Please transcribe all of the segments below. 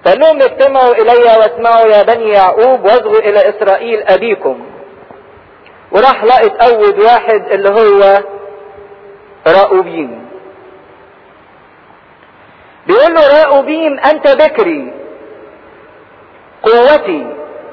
قال لهم اجتمعوا الي واسمعوا يا بني يعقوب واصغوا الى اسرائيل ابيكم وراح لقت اول واحد اللي هو راؤوبين بيقول له راؤوبين انت بكري قوتي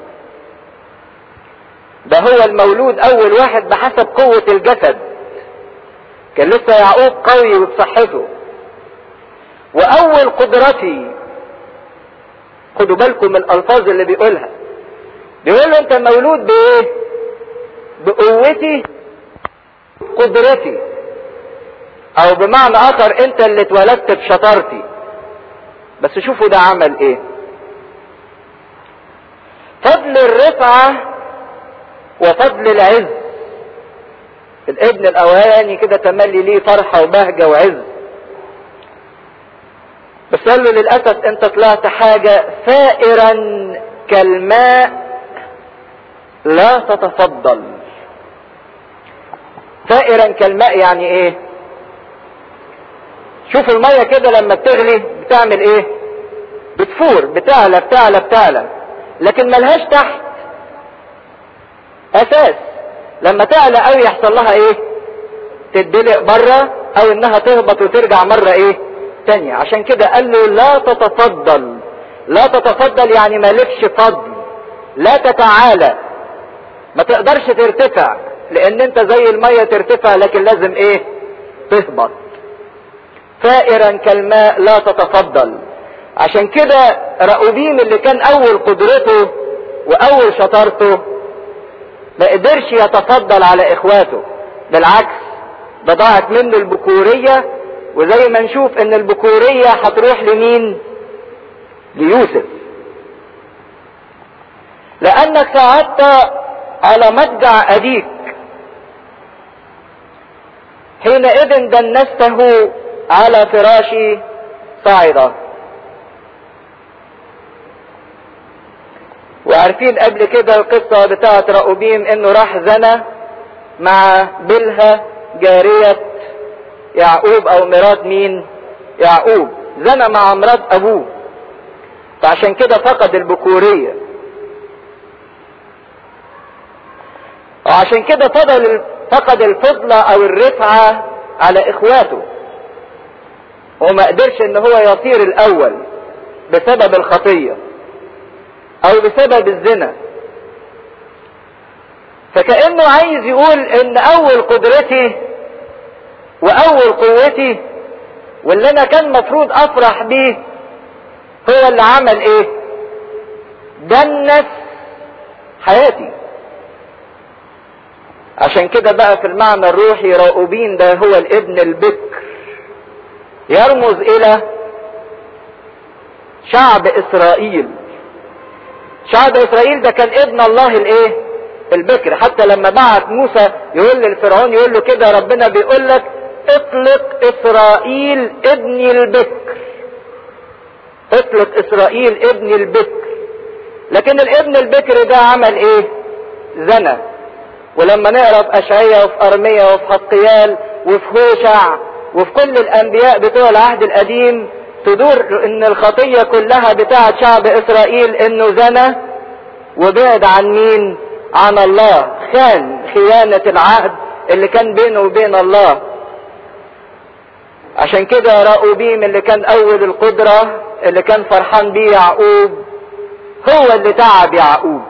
ده هو المولود اول واحد بحسب قوة الجسد كان لسه يعقوب قوي وبصحته واول قدرتي خدوا بالكم من الالفاظ اللي بيقولها بيقول له انت مولود بايه بقوتي قدرتي او بمعنى اخر انت اللي اتولدت بشطارتي بس شوفوا ده عمل ايه فضل الرفعة وفضل العز الابن الاولاني كده تملي ليه فرحة وبهجة وعز بس قال له للأسف انت طلعت حاجة ثائرا كالماء لا تتفضل ثائرا كالماء يعني ايه شوف المية كده لما بتغلي بتعمل ايه بتفور بتعلى بتعلى بتعلى لكن ملهاش تحت اساس لما تعلى قوي يحصل لها ايه تدلق بره او انها تهبط وترجع مرة ايه تانية عشان كده قال له لا تتفضل لا تتفضل يعني مالكش فضل لا تتعالى ما تقدرش ترتفع لان انت زي المية ترتفع لكن لازم ايه تهبط ثائرا كالماء لا تتفضل عشان كده رأوبيم اللي كان اول قدرته واول شطارته ما قدرش يتفضل على اخواته بالعكس ده ضاعت منه البكورية وزي ما نشوف ان البكورية هتروح لمين ليوسف لانك صعدت على مضجع ابيك حينئذ دنسته على فراشي صاعدة وعارفين قبل كده القصة بتاعت رأوبيم انه راح زنى مع بلها جارية يعقوب او مرات مين يعقوب زنى مع مرات ابوه فعشان كده فقد البكورية وعشان كده فضل فقد الفضلة او الرفعة على اخواته وما قدرش ان هو يصير الاول بسبب الخطية او بسبب الزنا فكأنه عايز يقول ان اول قدرتي واول قوتي واللي انا كان مفروض افرح بيه هو اللي عمل ايه دنس حياتي عشان كده بقى في المعنى الروحي راؤوبين ده هو الابن البكر يرمز الى شعب اسرائيل شعب اسرائيل ده كان ابن الله الايه البكر حتى لما بعت موسى يقول للفرعون يقول له كده ربنا بيقول لك اطلق اسرائيل ابني البكر اطلق اسرائيل ابني البكر لكن الابن البكر ده عمل ايه زنى ولما نقرا في اشعياء وفي ارميا وفي حقيال وفي هوشع وفي كل الانبياء بتوع العهد القديم تدور ان الخطيه كلها بتاعه شعب اسرائيل انه زنى وبعد عن مين عن الله خان خيانه العهد اللي كان بينه وبين الله عشان كده راؤوبيم اللي كان اول القدرة اللي كان فرحان بيه يعقوب هو اللي تعب يعقوب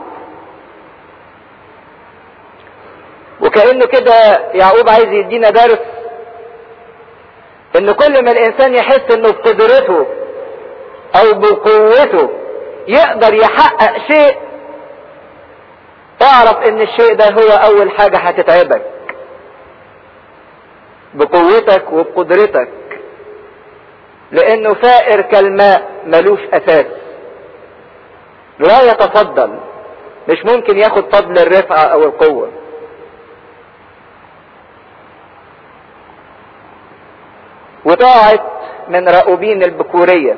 وكأنه كده يعقوب عايز يدينا درس ان كل ما الانسان يحس انه بقدرته او بقوته يقدر يحقق شيء اعرف ان الشيء ده هو اول حاجة هتتعبك بقوتك وبقدرتك لانه ثائر كالماء ملوش اساس لا يتفضل مش ممكن ياخد فضل الرفعة او القوة وضاعت من رأوبين البكورية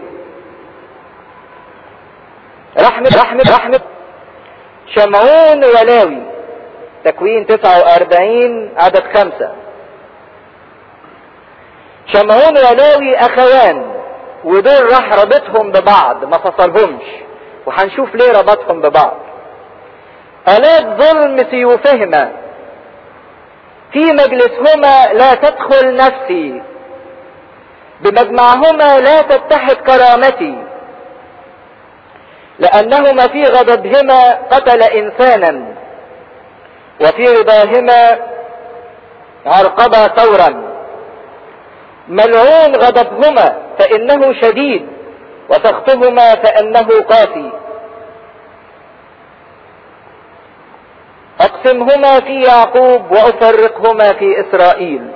رحمة رحمة رحمة شمعون ولاوي تكوين 49 عدد خمسة شمعون ولاوي اخوان ودول راح ربطهم ببعض ما فصلهمش وهنشوف ليه ربطهم ببعض آلات ظلم سيوفهما في مجلسهما لا تدخل نفسي بمجمعهما لا تتحد كرامتي لأنهما في غضبهما قتل إنسانا وفي رضاهما عرقبا ثورا ملعون غضبهما فإنه شديد وسخطهما فإنه قاسي أقسمهما في يعقوب وأفرقهما في إسرائيل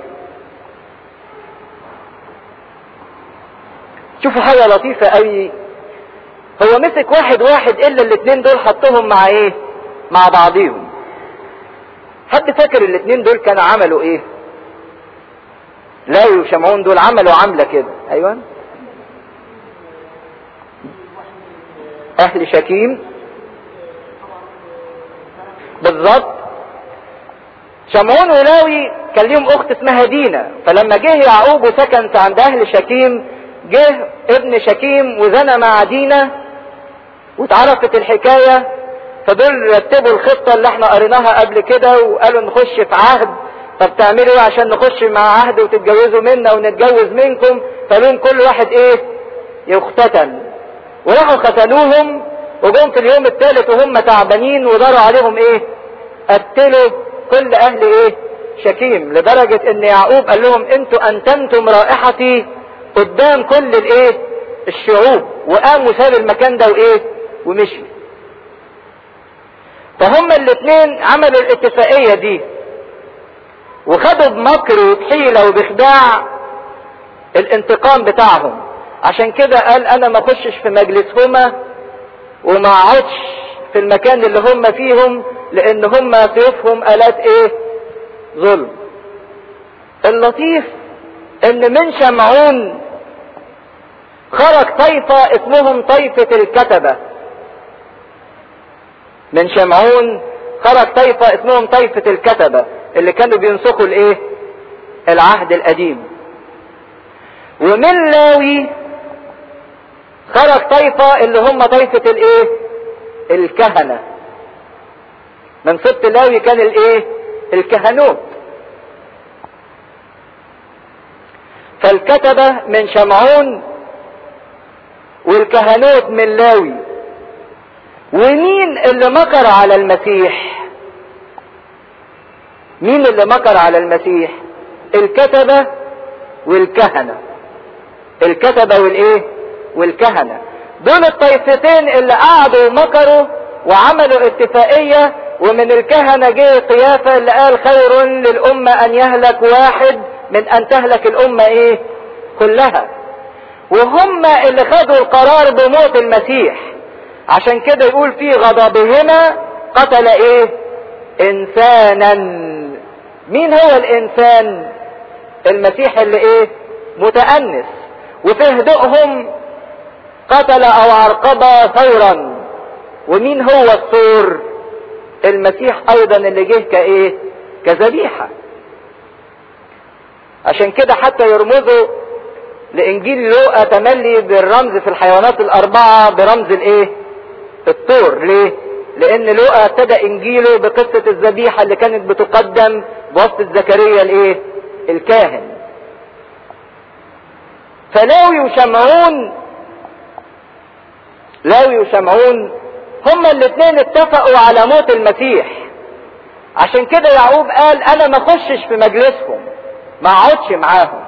شوفوا حاجة لطيفة قوي هو مسك واحد واحد إلا الاتنين دول حطهم مع إيه؟ مع بعضيهم حد فاكر الاتنين دول كانوا عملوا إيه؟ لاوي وشمعون دول عملوا عملة كده أيوة أهل شكيم بالظبط شمعون ولاوي كان ليهم اخت اسمها دينا فلما جه يعقوب وسكن عند اهل شكيم جه ابن شكيم وزنى مع دينا واتعرفت الحكاية فدول رتبوا الخطة اللي احنا قريناها قبل كده وقالوا نخش في عهد طب تعملوا ايه عشان نخش مع عهد وتتجوزوا منا ونتجوز منكم فلون كل واحد ايه يختتن وراحوا ختنوهم وجم في اليوم الثالث وهم تعبانين وداروا عليهم ايه قتلوا كل اهل ايه شكيم لدرجة ان يعقوب قال لهم انتوا انتنتم رائحتي قدام كل الايه الشعوب وقاموا ساب المكان ده وايه ومشي فهم الاثنين عملوا الاتفاقية دي وخدوا بمكر وبحيلة وبخداع الانتقام بتاعهم عشان كده قال انا ما اخشش في مجلسهما وما اقعدش في المكان اللي هم فيهم لان هم سيوفهم الات ايه ظلم اللطيف ان من شمعون خرج طائفة اسمهم طائفة الكتبة من شمعون خرج طائفة اسمهم طائفة الكتبة اللي كانوا بينسخوا الايه العهد القديم ومن لاوي خرج طائفة اللي هم طائفة الايه الكهنة من سبط لاوي كان الايه الكهنوت فالكتبة من شمعون والكهنوت من لاوي ومين اللي مكر على المسيح مين اللي مكر على المسيح الكتبة والكهنة الكتبة والايه والكهنة دول الطائفتين اللي قعدوا ومكروا وعملوا اتفاقية ومن الكهنة جه قيافة اللي قال خير للأمة أن يهلك واحد من أن تهلك الأمة إيه كلها وهم اللي خدوا القرار بموت المسيح عشان كده يقول في غضبهما قتل ايه انسانا مين هو الانسان المسيح اللي ايه متأنس وفي هدوءهم قتل او عرقب ثورا ومين هو الثور المسيح ايضا اللي جه كايه كذبيحة عشان كده حتى يرمزوا لانجيل لوقا تملي بالرمز في الحيوانات الاربعة برمز الايه الثور ليه لان لوقا ابتدى انجيله بقصة الذبيحة اللي كانت بتقدم بواسطة زكريا الايه الكاهن فلاوي وشمعون لاوي وشمعون هما الاثنين اتفقوا على موت المسيح عشان كده يعقوب قال انا ما اخشش في مجلسهم ما اقعدش معاهم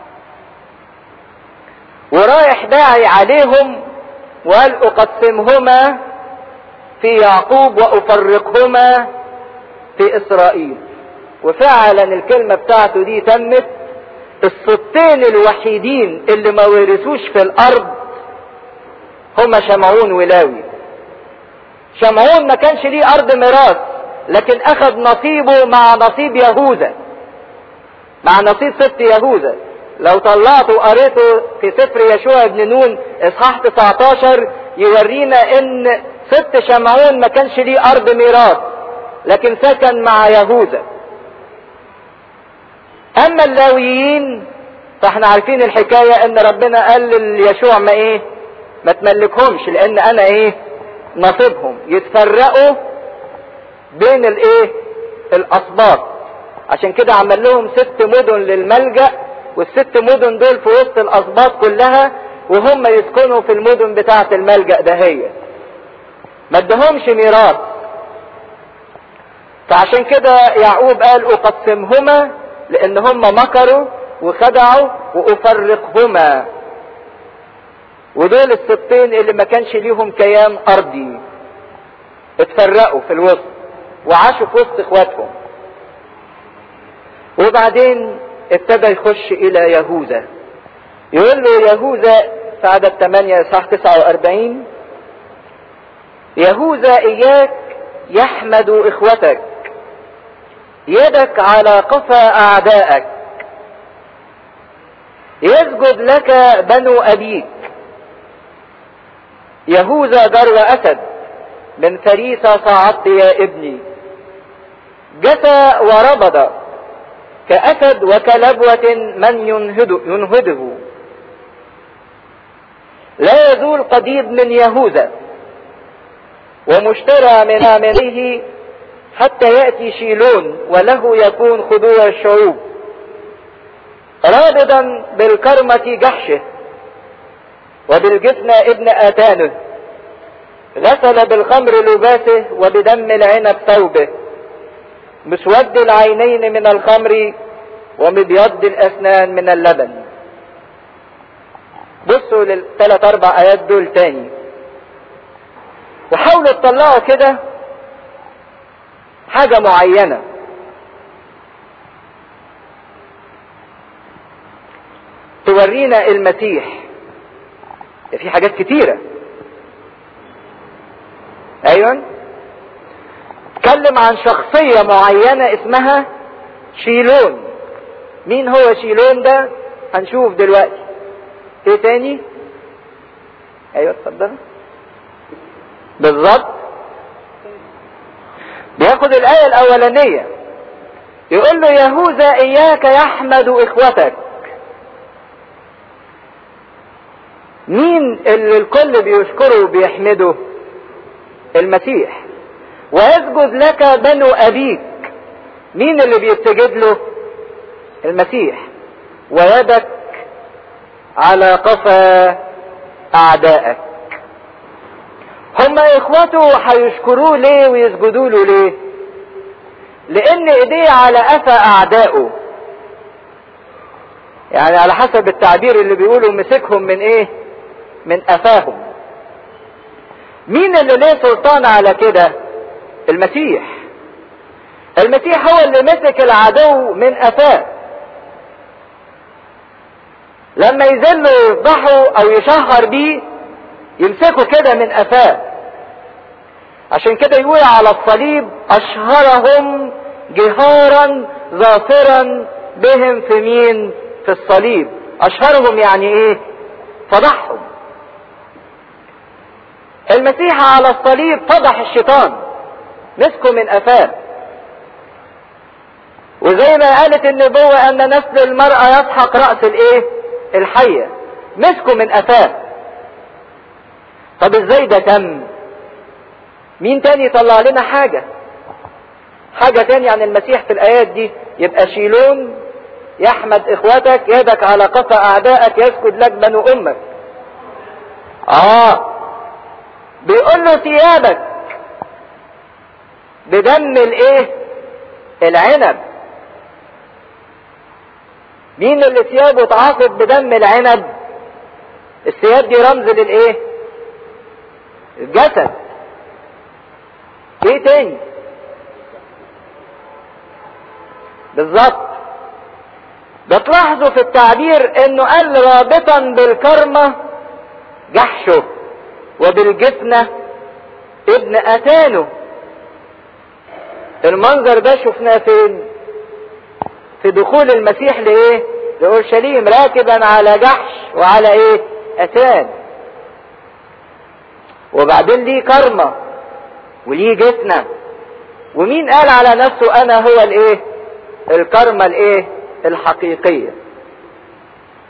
ورايح داعي عليهم وقال اقسمهما في يعقوب وافرقهما في اسرائيل وفعلا الكلمة بتاعته دي تمت الصوتين الوحيدين اللي ما ورثوش في الارض هما شمعون ولاوي شمعون ما كانش ليه ارض ميراث لكن اخذ نصيبه مع نصيب يهوذا مع نصيب سبط يهوذا لو طلعته وقريته في سفر يشوع بن نون اصحاح 19 يورينا ان ست شمعون ما كانش ليه ارض ميراث لكن سكن مع يهوذا اما اللاويين فاحنا عارفين الحكاية ان ربنا قال ليشوع ما ايه ما تملكهمش لان انا ايه نصيبهم يتفرقوا بين الايه الاسباط عشان كده عمل لهم ست مدن للملجأ والست مدن دول في وسط الاسباط كلها وهم يسكنوا في المدن بتاعة الملجأ دهية ما ادهمش ميراث فعشان كده يعقوب قال اقسمهما لان هم مكروا وخدعوا وافرقهما ودول السبطين اللي ما كانش ليهم كيان ارضي اتفرقوا في الوسط وعاشوا في وسط اخواتهم وبعدين ابتدى يخش الى يهوذا يقول له يهوذا في عدد 8 اصحاح 49 يهوذا اياك يحمد اخوتك يدك على قفا اعدائك يسجد لك بنو ابيك يهوذا درو اسد من فريسة صعدت يا ابني جثى وربض كأسد وكلبوة من ينهده, ينهده لا يزول قضيب من يهوذا ومشترى من عامله حتى يأتي شيلون وله يكون خضوع الشعوب رابضا بالكرمة جحشه وبالجفن ابن آتانه غسل بالخمر لباسه وبدم العنب ثوبه مسود العينين من الخمر ومبيض الأسنان من اللبن بصوا للثلاث أربع آيات دول تاني وحاولوا تطلعوا كده حاجة معينة تورينا المسيح في حاجات كتيرة ايوه اتكلم عن شخصية معينة اسمها شيلون مين هو شيلون ده هنشوف دلوقتي ايه تاني ايوه اتفضل بالظبط بياخد الآية الأولانية يقول له يهوذا إياك يحمد إخوتك مين اللي الكل بيشكره وبيحمده المسيح ويسجد لك بنو أبيك مين اللي بيسجد له المسيح ويدك على قفا أعدائك هما اخوته هيشكروه ليه ويسجدوا له ليه لان ايديه على قفا اعدائه يعني على حسب التعبير اللي بيقولوا مسكهم من ايه من قفاهم مين اللي ليه سلطان على كده المسيح المسيح هو اللي مسك العدو من قفاه لما يذلوا يفضحوا او يشهر بيه يمسكوا كده من قفاه عشان كده يقول على الصليب اشهرهم جهارا ظافرا بهم في مين في الصليب اشهرهم يعني ايه فضحهم المسيح على الصليب فضح الشيطان مسكه من قفاه وزي ما قالت النبوة ان نسل المرأة يسحق رأس الايه الحية مسكه من قفاه طب ازاي ده تم مين تاني يطلع لنا حاجة حاجة تاني عن المسيح في الآيات دي يبقى شيلون يحمد إخوتك يدك على قفا أعدائك يسجد لك بنو أمك آه بيقول له ثيابك بدم الايه العنب مين اللي ثيابه اتعاقب بدم العنب الثياب دي رمز للايه الجسد ايه تاني بالظبط بتلاحظوا في التعبير انه قال رابطا بالكرمة جحشه وبالجفنة ابن اتانه المنظر ده شفناه فين في دخول المسيح لايه لاورشليم راكبا على جحش وعلى ايه اتان وبعدين ليه كرمة وليه جفنة ومين قال على نفسه انا هو الايه الكرمة الايه الحقيقية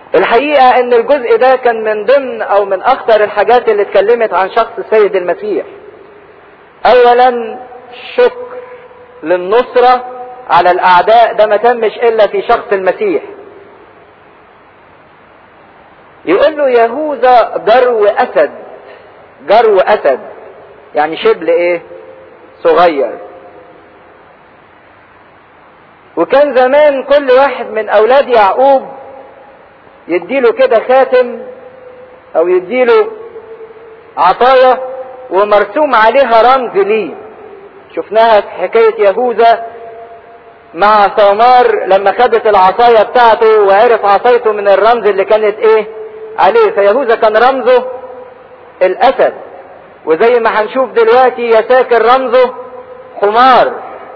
الحقيقة ان الجزء ده كان من ضمن او من اخطر الحاجات اللي اتكلمت عن شخص السيد المسيح اولا شكر للنصرة على الاعداء ده ما تمش الا في شخص المسيح يقول له يهوذا جرو اسد جرو اسد يعني شبل ايه صغير وكان زمان كل واحد من اولاد يعقوب يديله كده خاتم او يديله عطايا ومرسوم عليها رمز ليه شفناها في حكاية يهوذا مع ثمار لما خدت العصاية بتاعته وعرف عصايته من الرمز اللي كانت ايه عليه فيهوذا كان رمزه الاسد وزي ما هنشوف دلوقتي يساكر رمزه حمار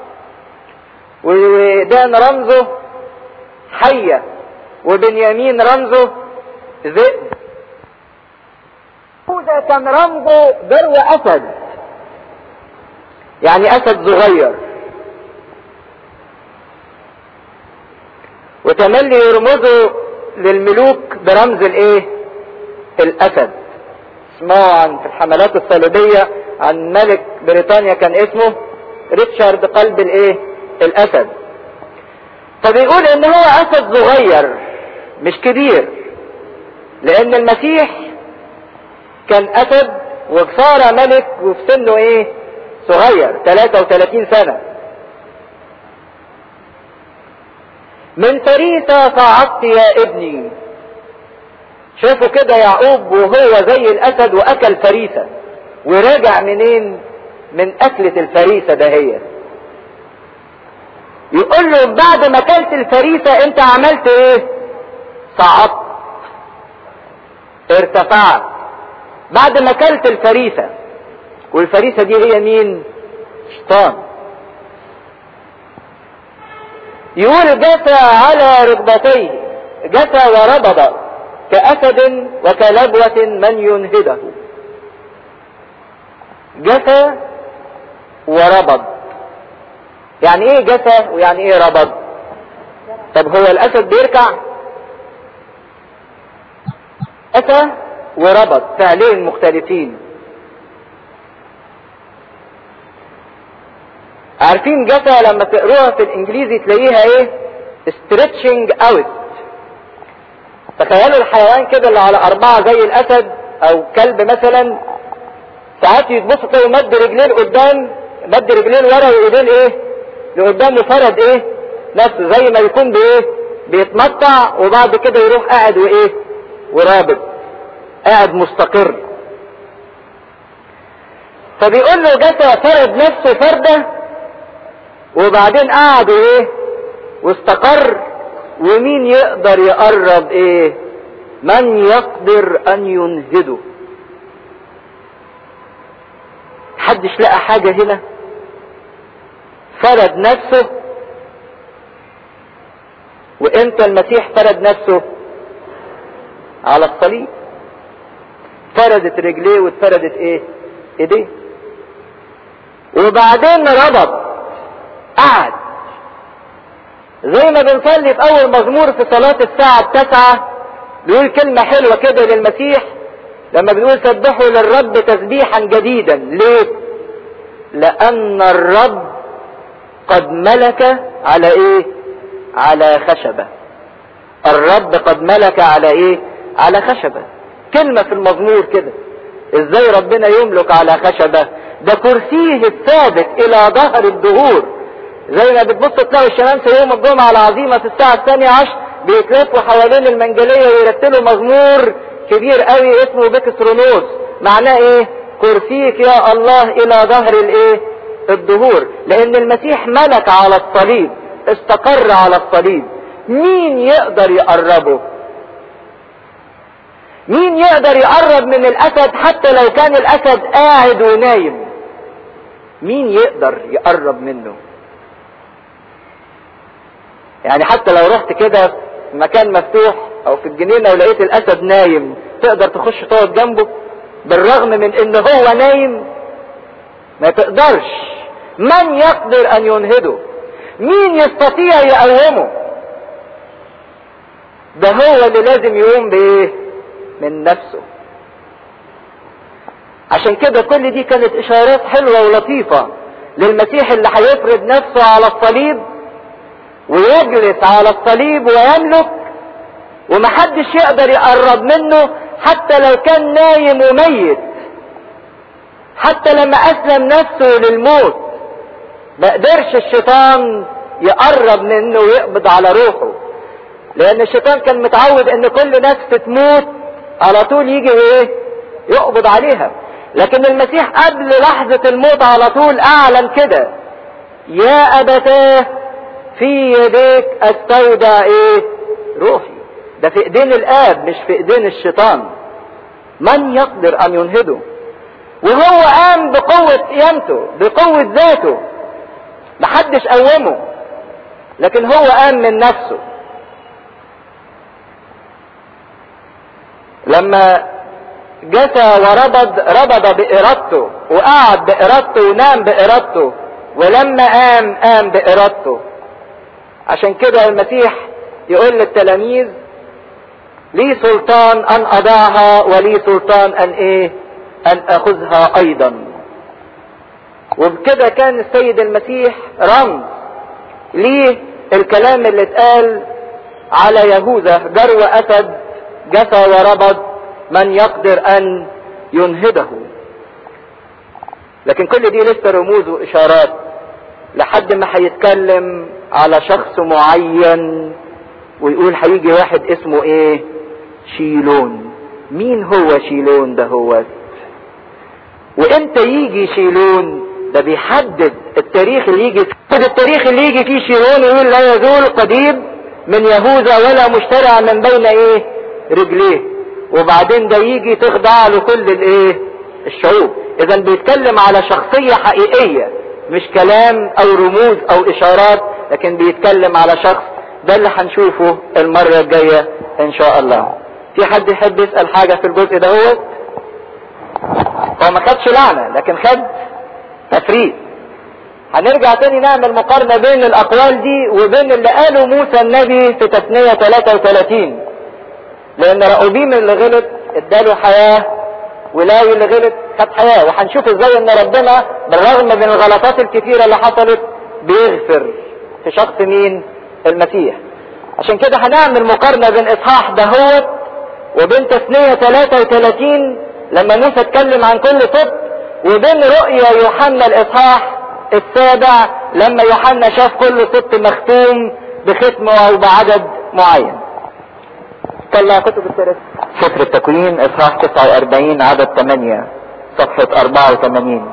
ودان رمزه حية وبنيامين رمزه ذئب يهوذا كان رمزه درو اسد يعني اسد صغير وتملي يرمزوا للملوك برمز الايه الاسد اسمعوا عن في الحملات الصليبية عن ملك بريطانيا كان اسمه ريتشارد قلب الايه الاسد فبيقول ان هو اسد صغير مش كبير لان المسيح كان اسد وصار ملك وفي سنه ايه صغير 33 سنة من فريسة صعدت يا ابني شافوا كده يعقوب وهو زي الاسد واكل فريسة وراجع منين من اكلة الفريسة دهيت يقول له بعد ما اكلت الفريسة انت عملت ايه صعدت ارتفعت بعد ما اكلت الفريسة والفريسة دي هي مين شيطان يقول جثى على ركبتيه جثى وربض كأسد وكلبوة من ينهده جثى وربض يعني ايه جثى ويعني ايه ربض طب هو الاسد بيركع اتى وربض فعلين مختلفين عارفين جثى لما تقروها في الانجليزي تلاقيها ايه stretching out تخيلوا الحيوان كده اللي على اربعة زي الاسد او كلب مثلا ساعات يتبص تلاقي مد رجليه لقدام مد رجليه لورا وايديه ايه لقدام وفرد ايه نفسه زي ما يكون بايه بيتمطع وبعد كده يروح قاعد وايه ورابط قاعد مستقر فبيقول له جثى فرد نفسه فرده وبعدين قعد ايه واستقر ومين يقدر يقرب ايه من يقدر ان ينهده محدش لقى حاجة هنا فرد نفسه وامتى المسيح فرد نفسه على الصليب فردت رجليه واتفردت ايه ايديه وبعدين ربط قعد زي ما بنصلي في اول مزمور في صلاة الساعة التاسعة بيقول كلمة حلوة كده للمسيح لما بنقول سبحوا للرب تسبيحا جديدا ليه لان الرب قد ملك على ايه على خشبة الرب قد ملك على ايه على خشبة كلمة في المزمور كده ازاي ربنا يملك على خشبة ده كرسيه الثابت الى ظهر الدهور زي ما بتبص تلاقوا الشمامسة يوم الجمعة العظيمة في الساعة الثانية عشر بيتلفوا حوالين المنجلية ويرتلوا مزمور كبير قوي اسمه بكسرونوس معناه ايه كرسيك يا الله الى ظهر الايه الدهور لان المسيح ملك على الصليب استقر على الصليب مين يقدر يقربه مين يقدر يقرب من الاسد حتى لو كان الاسد قاعد ونايم مين يقدر يقرب منه يعني حتى لو رحت كده في مكان مفتوح او في الجنينه ولقيت الاسد نايم تقدر تخش تقعد جنبه بالرغم من ان هو نايم ما تقدرش من يقدر ان ينهده مين يستطيع يقومه ده هو اللي لازم يقوم بايه من نفسه عشان كده كل دي كانت اشارات حلوة ولطيفة للمسيح اللي هيفرض نفسه على الصليب ويجلس على الصليب ويملك ومحدش يقدر يقرب منه حتى لو كان نايم وميت حتى لما اسلم نفسه للموت ما قدرش الشيطان يقرب منه ويقبض على روحه لان الشيطان كان متعود ان كل نفس تموت على طول يجي ايه يقبض عليها لكن المسيح قبل لحظة الموت على طول اعلن كده يا ابتاه في يديك استودع ايه روحي ده في ايدين الاب مش في ايدين الشيطان من يقدر ان ينهده وهو قام بقوة قيامته بقوة ذاته محدش قومه لكن هو قام من نفسه لما جثى وربض ربض بإرادته وقعد بإرادته ونام بإرادته ولما قام قام بإرادته عشان كده المسيح يقول للتلاميذ لي سلطان ان اضعها ولي سلطان ان ايه ان اخذها ايضا وبكده كان السيد المسيح رمز ليه الكلام اللي اتقال على يهوذا جرو اسد جثى وربض من يقدر ان ينهده لكن كل دي لسه رموز واشارات لحد ما هيتكلم على شخص معين ويقول هيجي واحد اسمه ايه شيلون مين هو شيلون ده هو وامتى يجي شيلون ده بيحدد التاريخ اللي يجي التاريخ اللي يجي فيه شيلون يقول لا يزول قضيب من يهوذا ولا مشترع من بين ايه رجليه وبعدين ده يجي تخضع له كل الايه الشعوب اذا بيتكلم على شخصية حقيقية مش كلام او رموز او اشارات لكن بيتكلم على شخص ده اللي هنشوفه المرة الجاية ان شاء الله في حد يحب يسأل حاجة في الجزء ده هو هو ما خدش لعنة لكن خد تفريد هنرجع تاني نعمل مقارنة بين الاقوال دي وبين اللي قاله موسى النبي في تثنية 33 لان رأوبيم اللي غلط اداله حياة ولاوي اللي غلط خد حياة وهنشوف ازاي ان ربنا بالرغم من الغلطات الكثيرة اللي حصلت بيغفر في شخص مين المسيح عشان كده هنعمل مقارنة بين اصحاح دهوت وبين تثنية 33 لما موسى اتكلم عن كل صدق وبين رؤيا يوحنا الاصحاح السابع لما يوحنا شاف كل صدق مختوم بختم او بعدد معين طلع كتب التاريخ سفر التكوين اصحاح 49 عدد 8 صفحة 84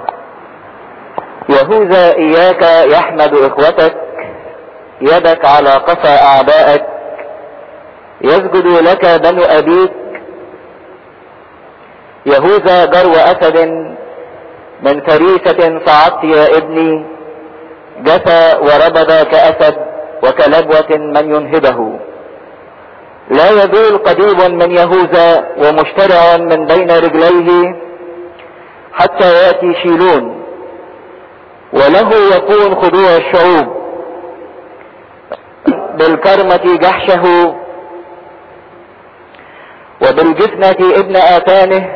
يهوذا اياك يحمد اخوتك يدك على قفا اعدائك يسجد لك بنو ابيك يهوذا جرو اسد من فريسة صعدت يا ابني جثى وربد كاسد وكلبوة من ينهبه لا يزول قضيب من يهوذا ومشترع من بين رجليه حتى ياتي شيلون وله يكون خضوع الشعوب بالكرمة جحشه وبالجفنة ابن آتانه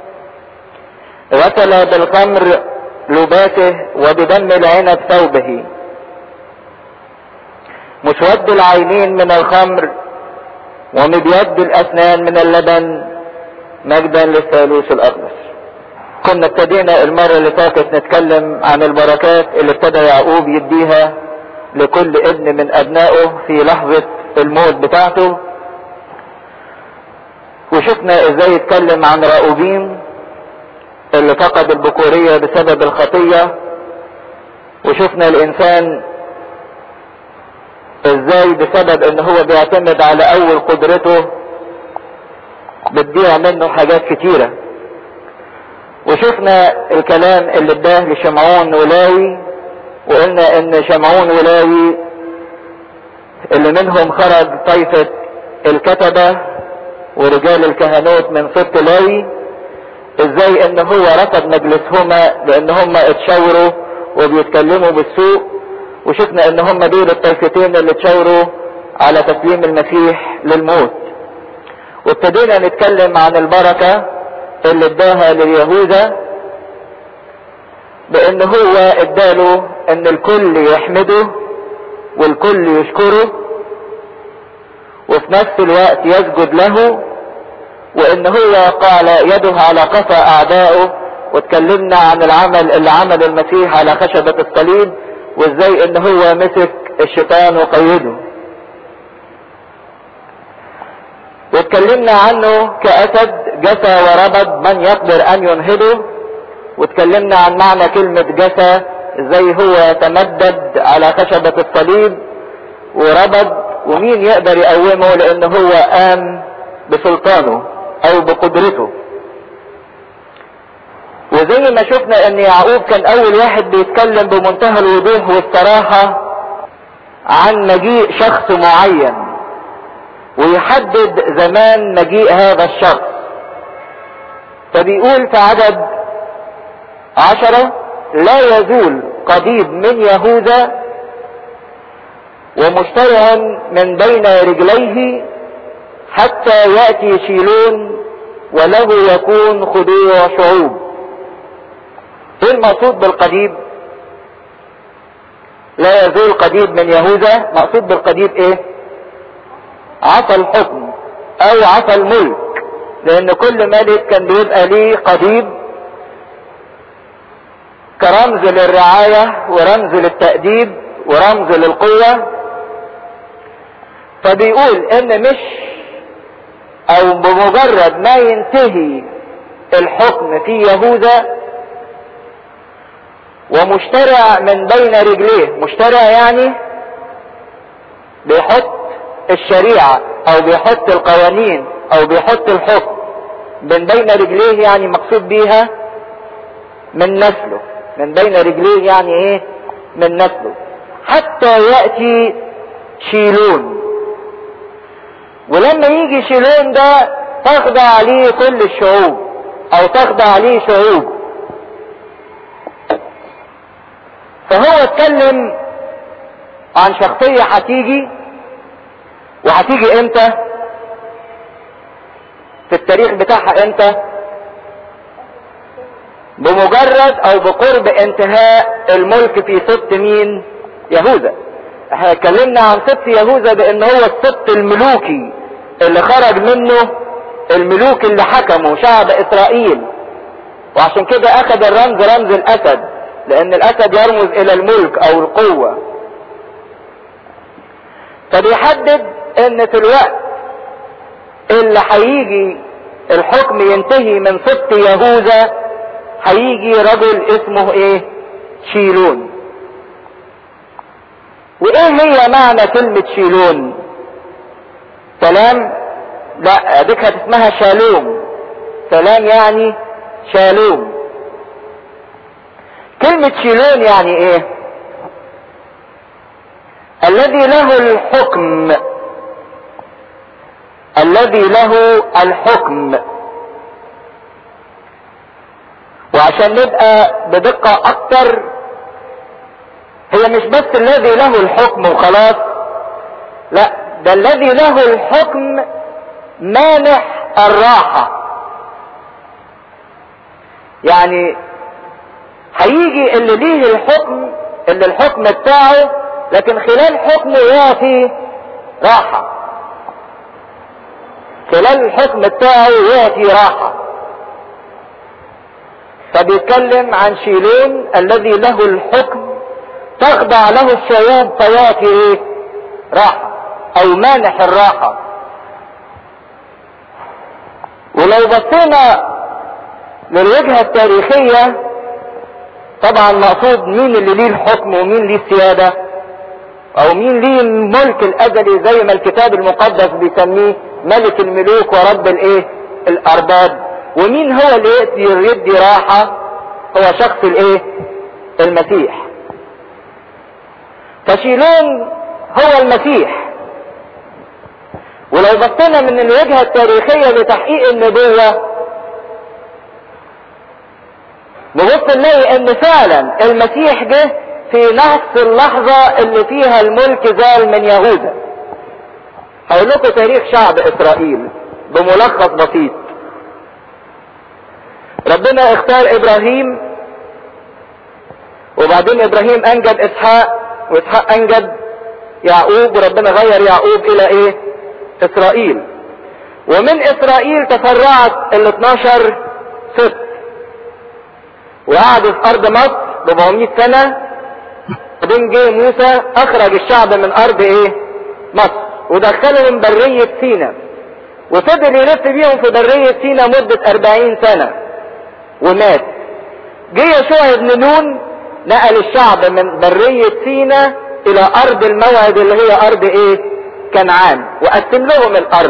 غسل بالخمر لباسه وبدم العنب ثوبه مسود العينين من الخمر ومبيض الاسنان من اللبن مجدا للثالوث الاقدس كنا ابتدينا المرة اللي فاتت نتكلم عن البركات اللي ابتدى يعقوب يديها لكل ابن من ابنائه في لحظة الموت بتاعته وشفنا ازاي يتكلم عن راؤوبين اللي فقد البكورية بسبب الخطية وشفنا الانسان ازاي بسبب ان هو بيعتمد على اول قدرته بتضيع منه حاجات كتيرة وشفنا الكلام اللي اداه لشمعون ولاوي وقلنا ان شمعون ولاوي اللي منهم خرج طائفة الكتبة ورجال الكهنوت من سبط لاوي ازاي ان هو رفض مجلسهما لان هم اتشاوروا وبيتكلموا بالسوء وشفنا ان هم دول الطائفتين اللي اتشاوروا على تسليم المسيح للموت وابتدينا نتكلم عن البركة اللي اداها لليهوذا بان هو اداله ان الكل يحمده والكل يشكره وفي نفس الوقت يسجد له وان هو قال يده على قفا اعدائه واتكلمنا عن العمل اللي عمل المسيح على خشبة الصليب وازاي ان هو مسك الشيطان وقيده واتكلمنا عنه كأسد جسى وربض من يقدر ان ينهضه واتكلمنا عن معنى كلمة جسى ازاي هو تمدد على خشبة الصليب وربض ومين يقدر يقومه لان هو قام بسلطانه او بقدرته وزي ما شفنا ان يعقوب كان اول واحد بيتكلم بمنتهى الوضوح والصراحة عن مجيء شخص معين ويحدد زمان مجيء هذا الشخص فبيقول في عدد عشرة لا يزول قضيب من يهوذا ومشترعا من بين رجليه حتى يأتي شيلون وله يكون خضوع شعوب ايه المقصود بالقضيب لا يزول قضيب من يهوذا مقصود بالقضيب ايه عصا الحكم او عصا الملك لان كل ملك كان بيبقى ليه قضيب كرمز للرعاية ورمز للتأديب ورمز للقوة فبيقول ان مش او بمجرد ما ينتهي الحكم في يهوذا ومشترع من بين رجليه مشترع يعني بيحط الشريعة او بيحط القوانين او بيحط الحكم من بين رجليه يعني مقصود بيها من نسله من بين رجليه يعني ايه من نسله حتى يأتي شيلون ولما يجي شيلون ده تخضع عليه كل الشعوب او تخضع عليه شعوب فهو اتكلم عن شخصية هتيجي وهتيجي امتى في التاريخ بتاعها امتى بمجرد او بقرب انتهاء الملك في سبط مين يهوذا احنا اتكلمنا عن سبط يهوذا بان هو السبط الملوكي اللي خرج منه الملوك اللي حكموا شعب اسرائيل وعشان كده اخذ الرمز رمز الاسد لان الاسد يرمز الى الملك او القوة فبيحدد ان في الوقت اللي هيجي الحكم ينتهي من سبط يهوذا هيجي رجل اسمه ايه شيلون وايه هي معنى كلمة شيلون سلام لا ديك اسمها شالوم سلام يعني شالوم كلمة شيلون يعني ايه الذي له الحكم الذي له الحكم وعشان نبقى بدقة اكتر هي مش بس الذي له الحكم وخلاص لا ده الذي له الحكم مانح الراحة يعني هيجي اللي ليه الحكم اللي الحكم بتاعه لكن خلال حكمه يعطي راحة خلال الحكم بتاعه يعطي راحة فبيتكلم عن شيلون الذي له الحكم تخضع له الشعوب فيعطي ايه راحة او مانح الراحة ولو بصينا للوجهة التاريخية طبعا مقصود مين اللي ليه الحكم ومين ليه السيادة او مين ليه الملك الازلي زي ما الكتاب المقدس بيسميه ملك الملوك ورب الايه الارباب ومين هو اللي يقدر يدي راحة هو شخص الايه المسيح فشيلون هو المسيح ولو بصينا من الوجهة التاريخية لتحقيق النبوة نبص نلاقي ان فعلا المسيح جه في نفس اللحظة اللي فيها الملك زال من يهوذا هقول لكم تاريخ شعب اسرائيل بملخص بسيط ربنا اختار ابراهيم وبعدين ابراهيم انجب اسحاق واسحاق انجب يعقوب وربنا غير يعقوب الى ايه اسرائيل ومن اسرائيل تفرعت ال 12 ست وقعدوا في ارض مصر 400 سنة بعدين جه موسى اخرج الشعب من ارض ايه مصر ودخلهم برية سينا وفضل يلف بيهم في برية سينا مدة 40 سنة ومات جه يشوع بن نون نقل الشعب من برية سينا الى ارض الموعد اللي هي ارض ايه كنعان وقسم لهم الارض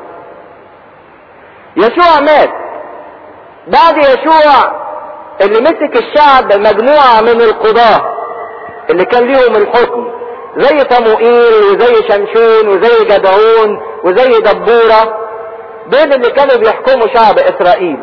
يشوع مات بعد يشوع اللي مسك الشعب مجموعة من القضاة اللي كان ليهم الحكم زي صموئيل وزي شمشون وزي جدعون وزي دبورة دول اللي كانوا بيحكموا شعب اسرائيل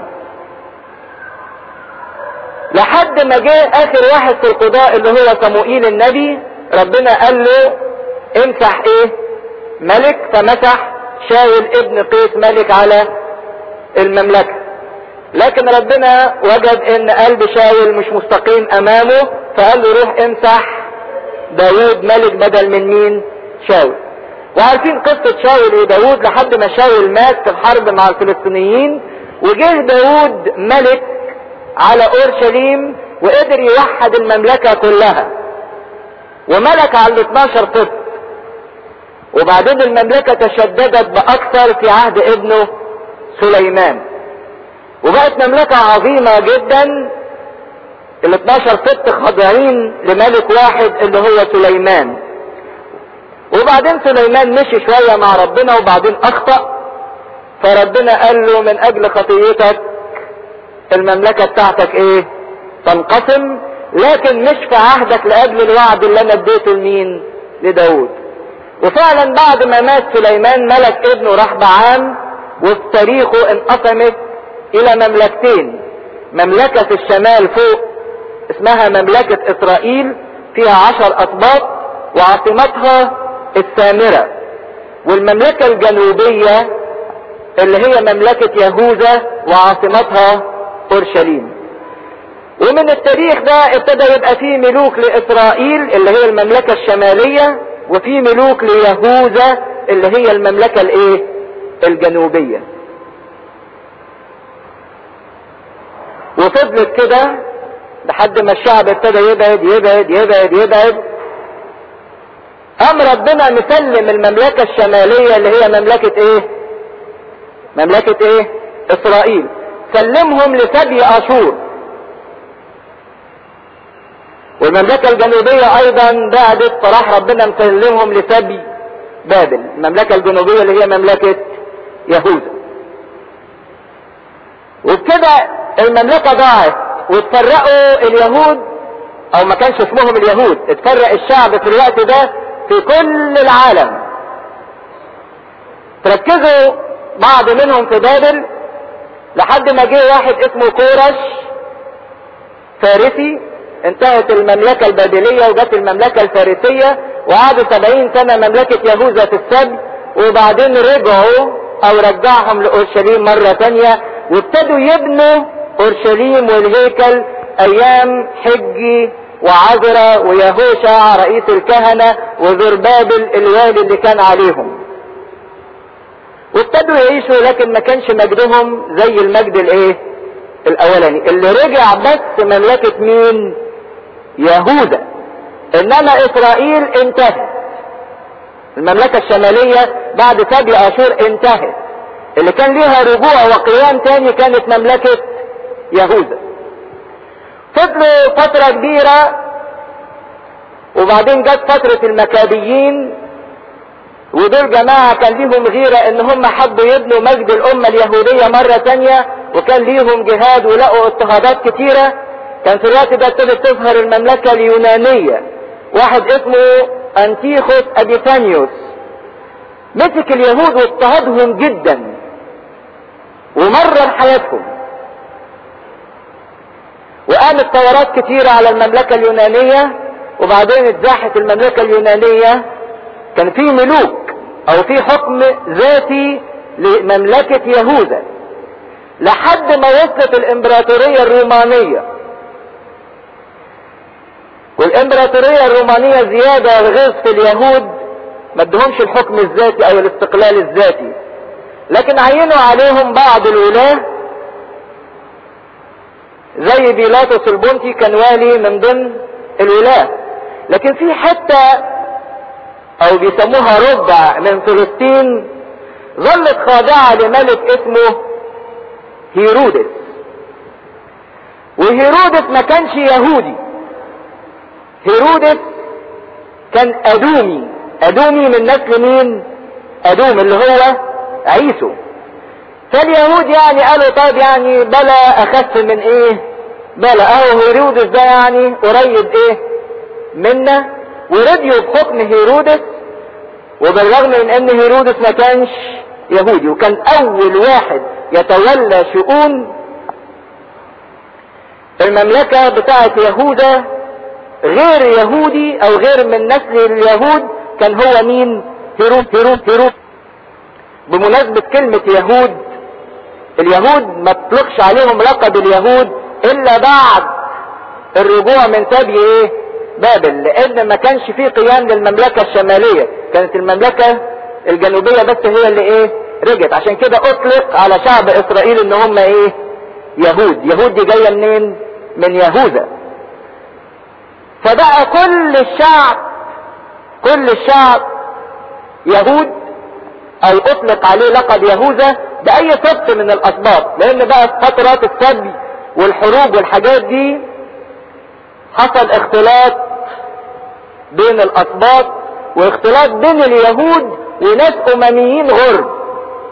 لحد ما جه اخر واحد في القضاء اللي هو صموئيل النبي ربنا قال له امسح ايه ملك فمسح شاول ابن قيس ملك على المملكة لكن ربنا وجد ان قلب شاول مش مستقيم امامه فقال له روح امسح داود ملك بدل من مين شاول وعارفين قصة شاول وداود لحد ما شاول مات في الحرب مع الفلسطينيين وجه داود ملك على اورشليم وقدر يوحد المملكة كلها وملك على ال 12 طفل وبعدين المملكة تشددت باكثر في عهد ابنه سليمان وبقت مملكة عظيمة جدا ال 12 ست خاضعين لملك واحد اللي هو سليمان وبعدين سليمان مشي شوية مع ربنا وبعدين اخطأ فربنا قال له من اجل خطيتك المملكة بتاعتك ايه تنقسم لكن مش في عهدك لاجل الوعد اللي انا اديته لمين لداود وفعلا بعد ما مات سليمان ملك ابنه راح بعام وفي تاريخه انقسمت الى مملكتين مملكة في الشمال فوق اسمها مملكة اسرائيل فيها عشر اطباق وعاصمتها السامرة والمملكة الجنوبية اللي هي مملكة يهوذا وعاصمتها اورشليم ومن التاريخ ده ابتدى يبقى فيه ملوك لاسرائيل اللي هي المملكة الشمالية وفي ملوك ليهوذا اللي هي المملكة الايه الجنوبية وفضلت كده لحد ما الشعب ابتدى يبعد يبعد يبعد يبعد قام ربنا مسلم المملكة الشمالية اللي هي مملكة ايه مملكة ايه اسرائيل سلمهم لسبي اشور والمملكة الجنوبية ايضا بعدت فراح ربنا مسلمهم لسبي بابل المملكة الجنوبية اللي هي مملكة يهوذا وبكده المملكة ضاعت واتفرقوا اليهود او ما كانش اسمهم اليهود اتفرق الشعب في الوقت ده في كل العالم تركزوا بعض منهم في بابل لحد ما جه واحد اسمه كورش فارسي انتهت المملكة البابلية وجت المملكة الفارسية وقعدوا سبعين سنة مملكة يهوذا في السبي وبعدين رجعوا او رجعهم لأورشليم مرة تانية وابتدوا يبنوا اورشليم والهيكل ايام حجي وعذرة ويهوشع رئيس الكهنة وزربابل الوالي اللي كان عليهم وابتدوا يعيشوا لكن ما كانش مجدهم زي المجد الايه الاولاني اللي رجع بس مملكة مين يهوذا انما اسرائيل انتهت المملكة الشمالية بعد سبي اشور انتهت اللي كان ليها رجوع وقيام تاني كانت مملكة يهوذا فضلوا فترة كبيرة وبعدين جت فترة المكابيين ودول جماعة كان ليهم غيرة ان هم حبوا يبنوا مجد الامة اليهودية مرة تانية وكان ليهم جهاد ولقوا اضطهادات كتيرة كان في الوقت ده ابتدت تظهر المملكة اليونانية واحد اسمه انتيخوس ابيثانيوس مسك اليهود واضطهدهم جدا ومرر حياتهم وقامت ثورات كتيرة على المملكة اليونانية وبعدين اتزاحت المملكة اليونانية كان في ملوك او في حكم ذاتي لمملكة يهوذا لحد ما وصلت الامبراطورية الرومانية والامبراطورية الرومانية زيادة غيظ في اليهود ما ادهمش الحكم الذاتي او الاستقلال الذاتي لكن عينوا عليهم بعض الولاة زي بيلاطس البنطي كان والي من ضمن الولاة لكن في حتة او بيسموها ربع من فلسطين ظلت خاضعة لملك اسمه هيرودس وهيرودس ما كانش يهودي هيرودس كان ادومي ادومي من نسل مين ادوم اللي هو عيسو فاليهود يعني قالوا طيب يعني بلا اخف من ايه بلا اهو هيرودس ده يعني قريب ايه منا ورضيوا بحكم هيرودس وبالرغم من ان هيرودس ما كانش يهودي وكان اول واحد يتولى شؤون المملكة بتاعت يهوذا غير يهودي او غير من نسل اليهود كان هو مين هيرود هيرود هيرود بمناسبة كلمة يهود اليهود ما تطلقش عليهم لقب اليهود الا بعد الرجوع من سبي ايه بابل لان ما كانش فيه قيام للمملكة الشمالية كانت المملكة الجنوبية بس هي اللي ايه رجعت عشان كده اطلق على شعب اسرائيل ان هم ايه يهود يهود دي جاية منين من يهوذا فبقى كل الشعب كل الشعب يهود او اطلق عليه لقب يهوذا باي سبت من الاسباط لان بقى في فترات السبي والحروب والحاجات دي حصل اختلاط بين الاسباط واختلاط بين اليهود وناس امميين غرب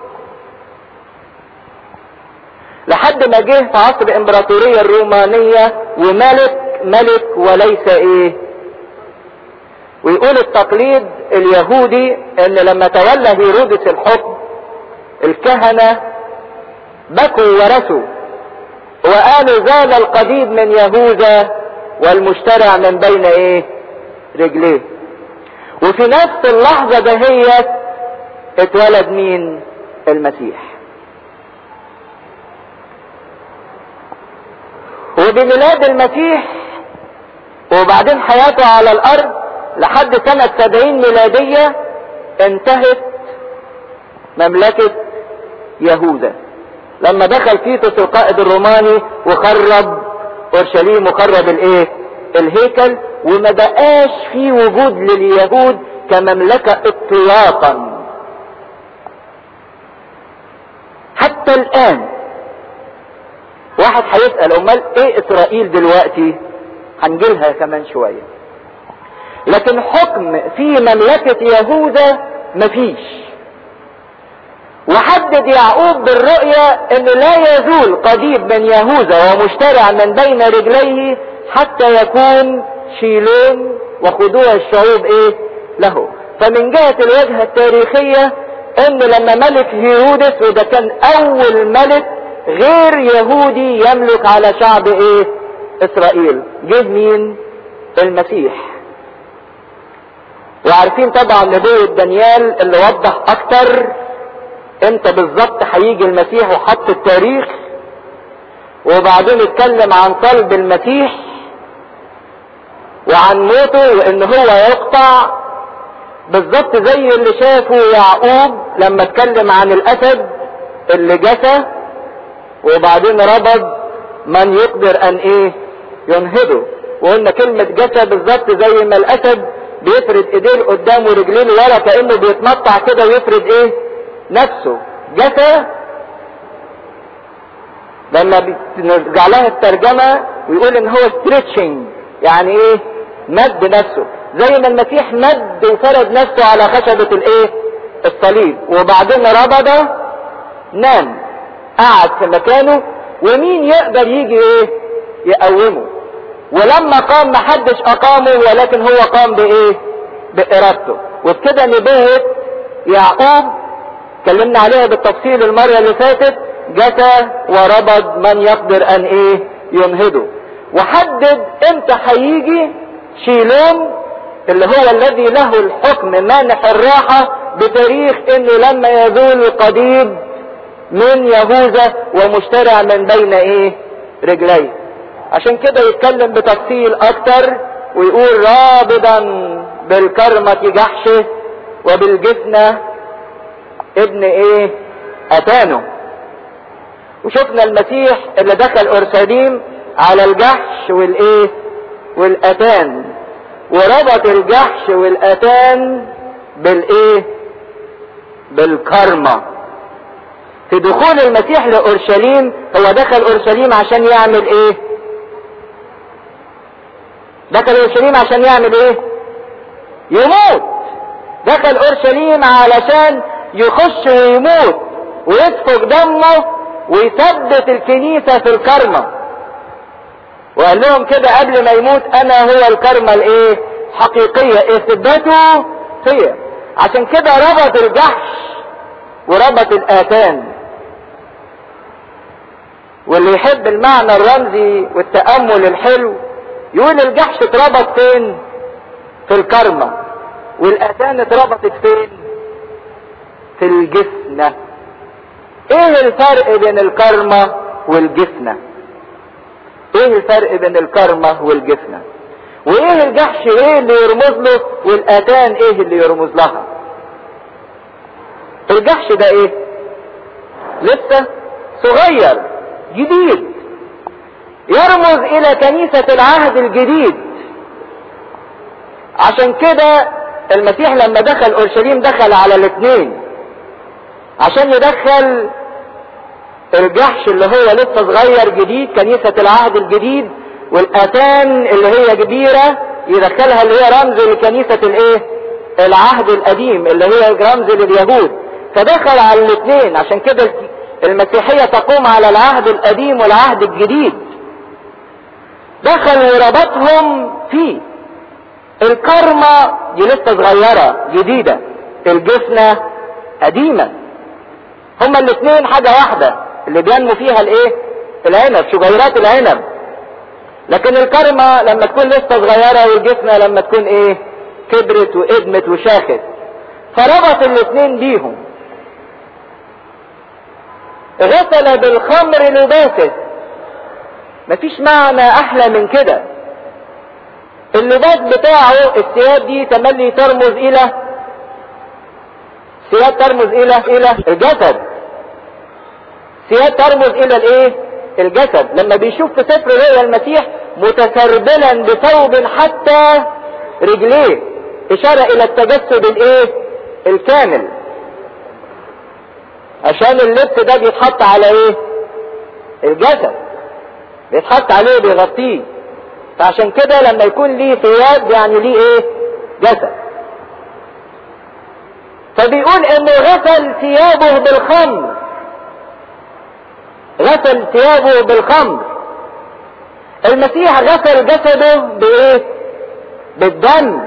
لحد ما جه في عصر الامبراطورية الرومانية وملك ملك وليس ايه ويقول التقليد اليهودي ان لما تولى هيرودس الحكم الكهنة بكوا ورثوا وقالوا زال القديم من يهوذا والمشترع من بين ايه رجليه وفي نفس اللحظة دهيت اتولد مين المسيح وبميلاد المسيح وبعدين حياته على الارض لحد سنة سبعين ميلادية انتهت مملكة يهوذا لما دخل تيتوس القائد الروماني وخرب اورشليم وخرب الايه الهيكل وما بقاش في وجود لليهود كمملكة اطلاقا حتى الان واحد هيسأل امال ايه اسرائيل دلوقتي هنجيلها كمان شوية لكن حكم في مملكة يهوذا مفيش وحدد يعقوب بالرؤية انه لا يزول قضيب من يهوذا ومشترع من بين رجليه حتى يكون شيلون وخضوع الشعوب ايه له فمن جهة الوجهة التاريخية ان لما ملك هيرودس وده كان اول ملك غير يهودي يملك على شعب ايه اسرائيل جه مين المسيح وعارفين طبعا نبوة دانيال اللي وضح اكتر امتى بالظبط هيجي المسيح وحط التاريخ وبعدين اتكلم عن صلب المسيح وعن موته وان هو يقطع بالظبط زي اللي شافه يعقوب لما اتكلم عن الاسد اللي جسى وبعدين ربض من يقدر ان ايه ينهضه وقلنا كلمة جسى بالظبط زي ما الاسد بيفرد ايديه لقدام ورجليه لورا كانه بيتمطع كده ويفرد ايه نفسه جسى لما بنرجع لها الترجمة ويقول ان هو ستريتشنج يعني ايه مد نفسه زي ما المسيح مد وفرد نفسه على خشبة الايه الصليب وبعدين ربض نام قعد في مكانه ومين يقدر يجي ايه يقومه ولما قام محدش اقامه ولكن هو قام بايه بارادته وبكده نبهت يعقوب اتكلمنا عليها بالتفصيل المرة اللي فاتت جسى وربض من يقدر ان ايه ينهضه وحدد امتى هيجي شيلون اللي هو الذي له الحكم مانح الراحة بتاريخ انه لما يزول القضيب من يهوذا ومشترع من بين ايه رجليه عشان كده يتكلم بتفصيل اكتر ويقول رابضا بالكرمة جحشه وبالجفنة ابن ايه اتانه وشفنا المسيح اللي دخل اورشليم على الجحش والايه والاتان وربط الجحش والاتان بالايه بالكرمة في دخول المسيح لاورشليم هو دخل اورشليم عشان يعمل ايه دخل اورشليم عشان يعمل ايه يموت دخل اورشليم علشان يخش ويموت ويسفك دمه ويثبت الكنيسة في الكرمة وقال لهم كده قبل ما يموت انا هو الكرمة الايه حقيقية اثبتوا فيا عشان كده ربط الجحش وربط الاتان واللي يحب المعنى الرمزي والتأمل الحلو يقول الجحش اتربط فين في الكرمة والاتان اتربطت فين في الجفنة ايه الفرق بين الكرمة والجفنة ايه الفرق بين الكرمة والجفنة وايه الجحش ايه اللي يرمز له والاتان ايه اللي يرمز لها الجحش ده ايه لسه صغير جديد يرمز الى كنيسة العهد الجديد عشان كده المسيح لما دخل اورشليم دخل على الاثنين عشان يدخل الجحش اللي هو لسه صغير جديد كنيسة العهد الجديد والاتان اللي هي كبيرة يدخلها اللي هي رمز لكنيسة الايه العهد القديم اللي هي رمز لليهود فدخل على الاثنين عشان كده المسيحية تقوم على العهد القديم والعهد الجديد دخل وربطهم فيه الكرمة دي لسه صغيرة جديدة الجفنة قديمة هما الاثنين حاجة واحدة اللي بينمو فيها الايه العنب شجيرات العنب لكن الكرمة لما تكون لسه صغيرة والجفنة لما تكون ايه كبرت وادمت وشاخت فربط الاثنين بيهم غسل بالخمر لباسه مفيش معنى احلى من كده اللباس بتاعه الثياب دي تملي ترمز الى ثياب ترمز الى الى الجسد ثياب ترمز الى الايه الجسد لما بيشوف في سفر رؤيا المسيح متسربلا بثوب حتى رجليه اشارة الى التجسد الايه الكامل عشان اللبس ده بيتحط على ايه الجسد بيتحط عليه بيغطيه فعشان كده لما يكون ليه ثياب يعني ليه ايه جسد فبيقول انه غسل ثيابه بالخمر غسل ثيابه بالخمر المسيح غسل جسده بايه بالدم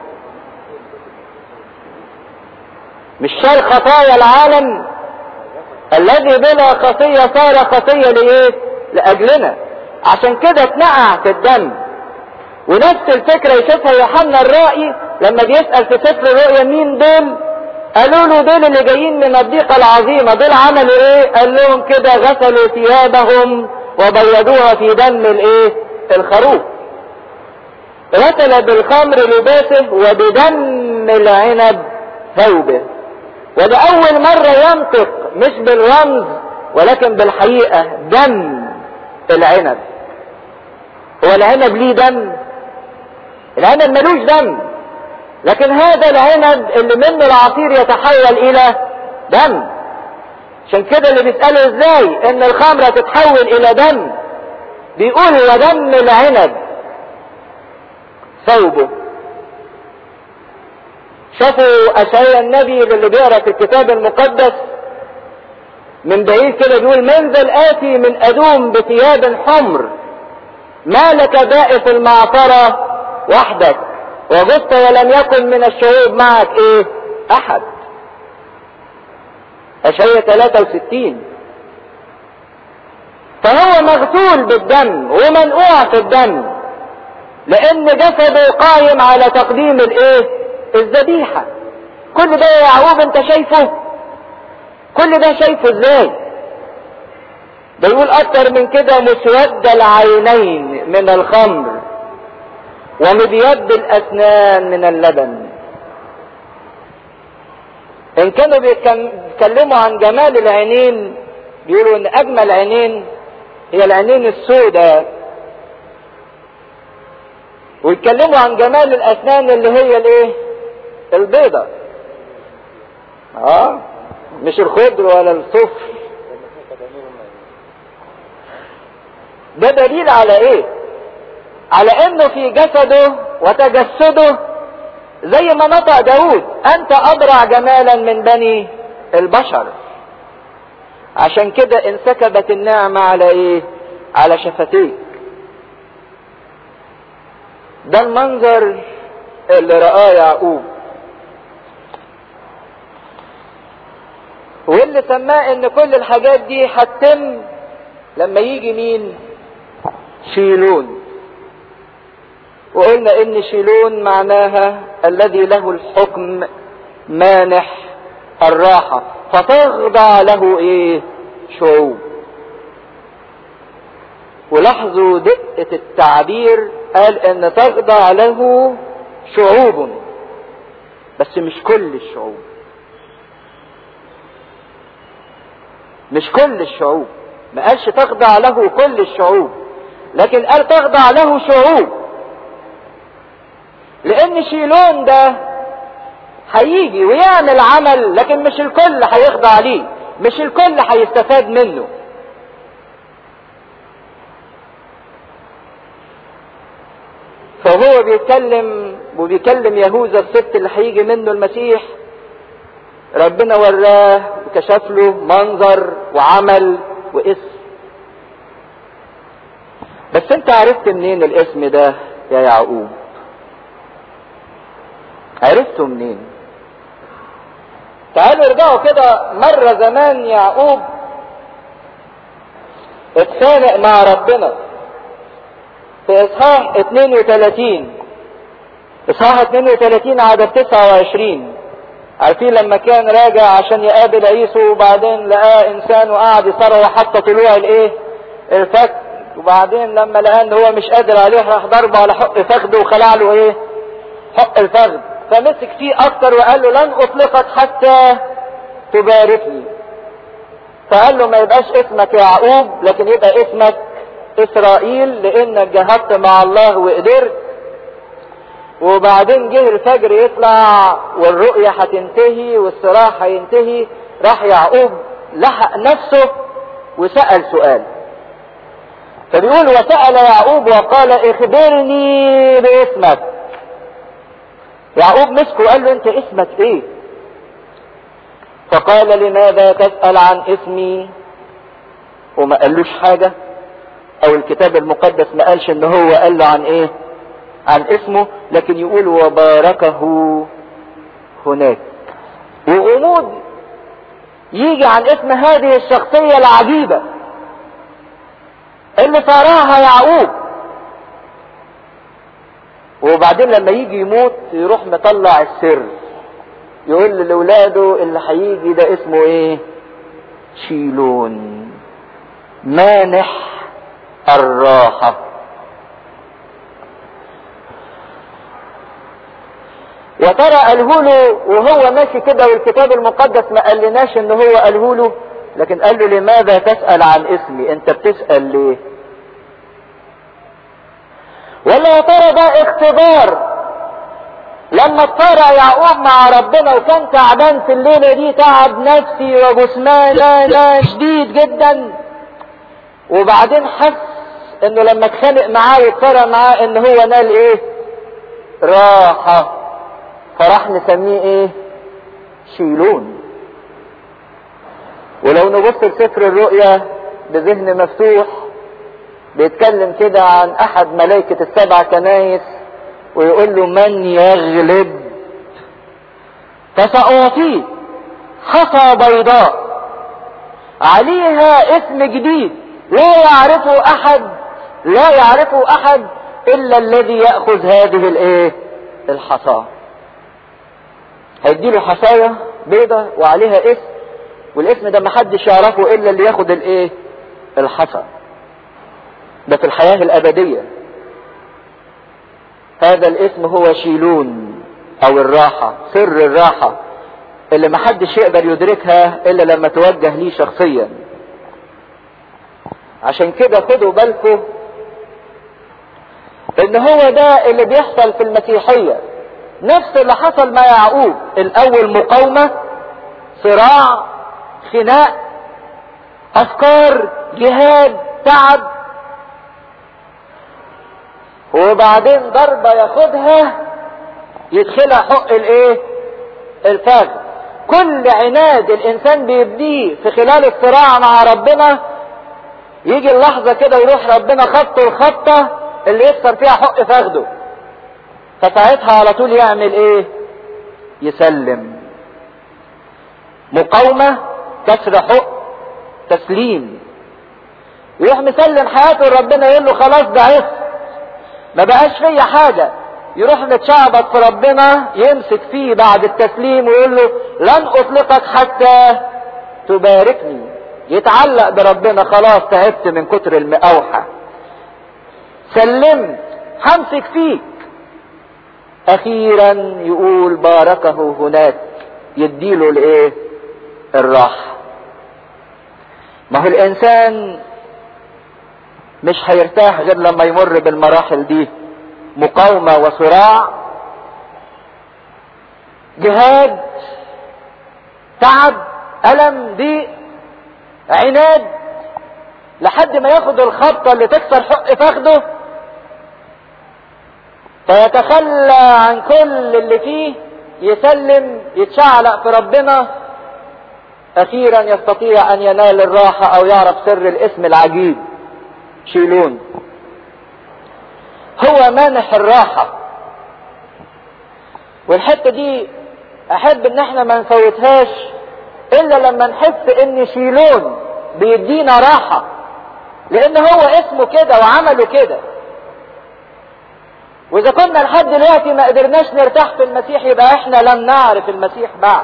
مش شال خطايا العالم الذي بلا خطية صار خطية لايه لاجلنا عشان كده اتنقع في الدم ونفس الفكرة يشوفها يوحنا الرائي لما بيسأل في سفر الرؤيا مين دول قالوا له دول اللي جايين من الضيقة العظيمة دول عملوا ايه قال لهم كده غسلوا ثيابهم وبيضوها في دم الايه الخروف غسل بالخمر لباسه وبدم العنب ثوبه وده اول مرة ينطق مش بالرمز ولكن بالحقيقة دم العنب هو العنب ليه دم العنب ملوش دم لكن هذا العنب اللي منه العصير يتحول الى دم عشان كده اللي بيسأله ازاي ان الخمرة تتحول الى دم بيقول هو دم العنب ثوبه شافوا اشعياء النبي اللي بيقرا في الكتاب المقدس من بعيد كده بيقول من ذا الآتي من أدوم بثياب حمر ما لك بائس المعطرة وحدك وغصت ولم يكن من الشعوب معك ايه احد اشعياء 63 فهو مغسول بالدم ومنقوع في الدم لان جسده قايم على تقديم الايه الذبيحة كل ده يا يعقوب انت شايفه كل ده شايفه ازاي ده يقول اكتر من كده مسود العينين من الخمر ومبيض الاسنان من اللبن ان كانوا بيتكلموا عن جمال العينين بيقولوا ان اجمل عينين هي العينين السوداء ويتكلموا عن جمال الاسنان اللي هي الايه البيضة اه مش الخضر ولا الصفر ده دليل على ايه على انه في جسده وتجسده زي ما نطق داود انت ابرع جمالا من بني البشر عشان كده انسكبت النعمة على ايه على شفتيك ده المنظر اللي رآه يعقوب واللي سماه ان كل الحاجات دي هتتم لما يجي مين شيلون وقلنا ان شيلون معناها الذي له الحكم مانح الراحة فتخضع له ايه شعوب ولاحظوا دقة التعبير قال ان تخضع له شعوب بس مش كل الشعوب مش كل الشعوب ما قالش تخضع له كل الشعوب لكن قال تخضع له شعوب لان شيلون ده هيجي ويعمل عمل لكن مش الكل هيخضع ليه مش الكل هيستفاد منه فهو بيتكلم وبيكلم يهوذا السبت اللي هيجي منه المسيح ربنا وراه وكشف له منظر وعمل واسم بس انت عرفت منين الاسم ده يا يعقوب عرفته منين تعالوا ارجعوا كده مرة زمان يعقوب اتخانق مع ربنا في اصحاح 32 اصحاح 32 عدد 29 عارفين لما كان راجع عشان يقابل عيسو وبعدين لقاه انسان وقعد يصرخ حتى طلوع الايه الفك وبعدين لما لقاه ان هو مش قادر عليه راح ضربه على حق فخده وخلع له ايه حق الفخذ فمسك فيه اكتر وقال له لن اطلقك حتى تباركني فقال له ما يبقاش اسمك يعقوب لكن يبقى اسمك اسرائيل لانك جاهدت مع الله وقدرت وبعدين جه الفجر يطلع والرؤية هتنتهي والصراع هينتهي راح يعقوب لحق نفسه وسأل سؤال فبيقول وسأل يعقوب وقال اخبرني باسمك يعقوب مسكه وقال له انت اسمك ايه فقال لماذا تسأل عن اسمي وما قالوش حاجة او الكتاب المقدس ما قالش ان هو قال له عن ايه عن اسمه لكن يقول وباركه هناك وغموض يجي عن اسم هذه الشخصية العجيبة اللي صارها يعقوب وبعدين لما يجي يموت يروح مطلع السر يقول لاولاده اللي هيجي ده اسمه ايه شيلون مانح الراحه وترى قاله له وهو ماشي كده والكتاب المقدس ما قالناش ان هو قاله له لكن قال له لماذا تسأل عن اسمي انت بتسأل ليه ولا يا ترى ده اختبار لما اضطر يعقوب مع ربنا وكان تعبان في الليلة دي تعب نفسي وجسماني شديد جدا وبعدين حس انه لما اتخانق معاه واضطر معاه ان هو نال ايه راحة فراح نسميه ايه شيلون ولو نبص لسفر الرؤيا بذهن مفتوح بيتكلم كده عن احد ملائكة السبع كنايس ويقول له من يغلب فسأعطيه حصى بيضاء عليها اسم جديد لا يعرفه احد لا يعرفه احد الا الذي يأخذ هذه الايه الحصاه هيديله حصاية بيضة وعليها اسم والاسم ده محدش يعرفه الا اللي ياخد الايه الحصى ده في الحياة الابدية هذا الاسم هو شيلون او الراحة سر الراحة اللي محدش يقدر يدركها الا لما توجه ليه شخصيا عشان كده خدوا بالكم ان هو ده اللي بيحصل في المسيحية نفس اللي حصل مع يعقوب الاول مقاومة صراع خناق افكار جهاد تعب وبعدين ضربة ياخدها يدخلها حق الايه الفجر كل عناد الانسان بيبديه في خلال الصراع مع ربنا يجي اللحظة كده يروح ربنا خطه الخطة اللي يكسر فيها حق فخده فساعتها على طول يعمل ايه يسلم مقاومة كسر حق تسليم يروح مسلم حياته لربنا يقول له خلاص ضعفت ما بقاش فيا حاجة يروح متشعبط في ربنا يمسك فيه بعد التسليم ويقول له لن اطلقك حتى تباركني يتعلق بربنا خلاص تعبت من كتر المقاوحة سلمت همسك فيك اخيرا يقول باركه هناك يديله الايه الراحة ما هو الانسان مش هيرتاح غير لما يمر بالمراحل دي مقاومة وصراع جهاد تعب ألم ضيق عناد لحد ما ياخد الخبطة اللي تكسر حق فخده فيتخلى عن كل اللي فيه يسلم يتشعلق في ربنا اخيرا يستطيع ان ينال الراحة او يعرف سر الاسم العجيب شيلون هو مانح الراحة والحتة دي احب ان احنا ما نفوتهاش الا لما نحس ان شيلون بيدينا راحة لان هو اسمه كده وعمله كده واذا كنا لحد دلوقتي ما قدرناش نرتاح في المسيح يبقى احنا لم نعرف المسيح بعد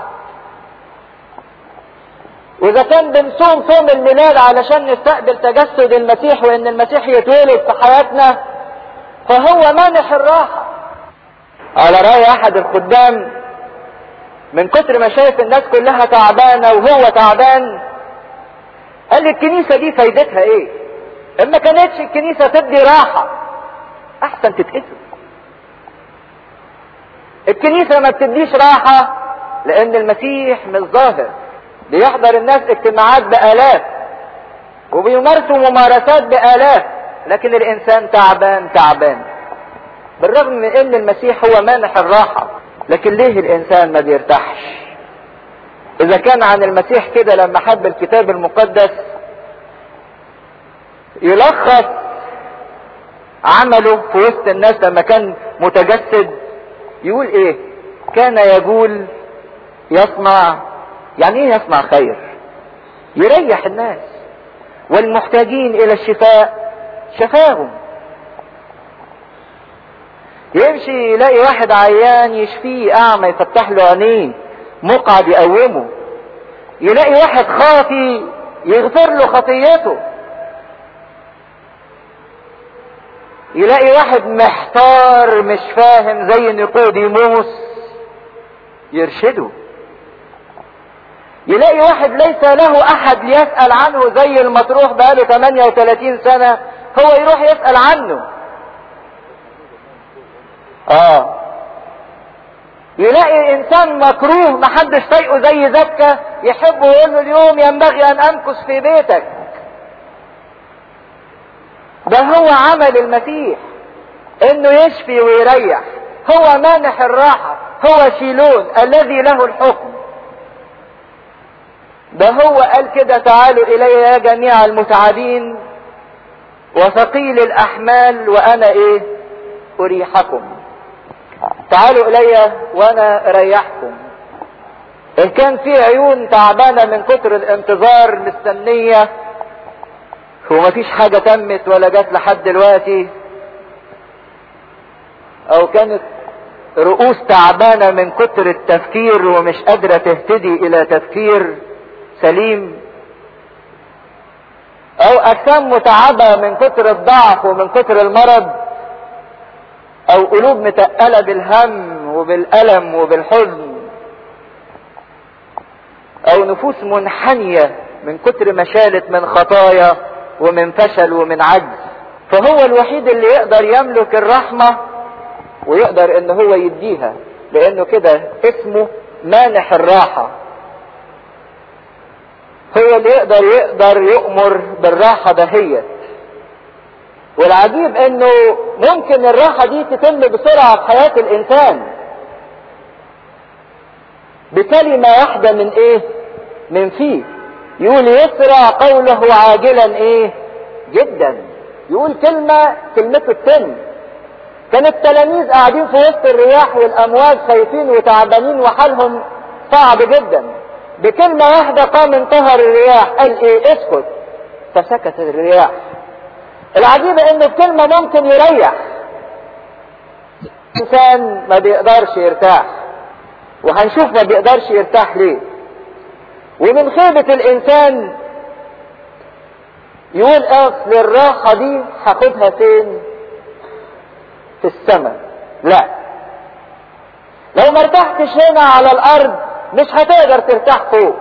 واذا كان بنصوم صوم الميلاد علشان نستقبل تجسد المسيح وان المسيح يتولد في حياتنا فهو مانح الراحة على رأي احد الخدام من كتر ما شايف الناس كلها تعبانة وهو تعبان قال لي الكنيسة دي فايدتها ايه اما كانتش الكنيسة تدي راحة احسن تتقتل الكنيسة ما بتديش راحة لان المسيح مش ظاهر بيحضر الناس اجتماعات بالاف وبيمارسوا ممارسات بالاف لكن الانسان تعبان تعبان بالرغم من ان المسيح هو مانح الراحة لكن ليه الانسان ما بيرتاحش اذا كان عن المسيح كده لما حب الكتاب المقدس يلخص عمله في وسط الناس لما كان متجسد يقول ايه كان يقول يصنع يعني ايه يصنع خير يريح الناس والمحتاجين الى الشفاء شفاهم يمشي يلاقي واحد عيان يشفيه اعمى يفتح له عينيه مقعد يقومه يلاقي واحد خاطي يغفر له خطيته يلاقي واحد محتار مش فاهم زي نيقوديموس يرشده يلاقي واحد ليس له احد يسأل عنه زي المطروح بقاله 38 سنة هو يروح يسأل عنه اه يلاقي انسان مكروه محدش طايقه زي زكا يحبه ويقول له اليوم ينبغي ان امكث في بيتك ده هو عمل المسيح انه يشفي ويريح هو مانح الراحة هو شيلون الذي له الحكم ده هو قال كده تعالوا الي يا جميع المتعبين وثقيل الاحمال وانا ايه اريحكم تعالوا الي وانا اريحكم ان كان في عيون تعبانه من كتر الانتظار مستنيه ومفيش حاجه تمت ولا جت لحد دلوقتي او كانت رؤوس تعبانة من كتر التفكير ومش قادرة تهتدي الى تفكير سليم او اجسام متعبة من كتر الضعف ومن كتر المرض او قلوب متقلة بالهم وبالالم وبالحزن او نفوس منحنية من كتر ما شالت من خطايا ومن فشل ومن عجز فهو الوحيد اللي يقدر يملك الرحمة ويقدر ان هو يديها لانه كده اسمه مانح الراحة هو اللي يقدر يقدر يؤمر بالراحة دهيت والعجيب انه ممكن الراحة دي تتم بسرعة في حياة الانسان بكلمة واحدة من ايه من فيه يقول يسرع قوله عاجلا ايه جدا يقول كلمة كلمته التم كان التلاميذ قاعدين في وسط الرياح والامواج خايفين وتعبانين وحالهم صعب جدا بكلمة واحدة قام انتهر الرياح قال ايه اسكت فسكت الرياح العجيب ان بكلمة ممكن يريح انسان ما بيقدرش يرتاح وهنشوف ما بيقدرش يرتاح ليه ومن خيبة الانسان يقول اصل الراحة دي هاخدها فين في السماء لا لو ما ارتحتش هنا على الارض مش هتقدر ترتاح فوق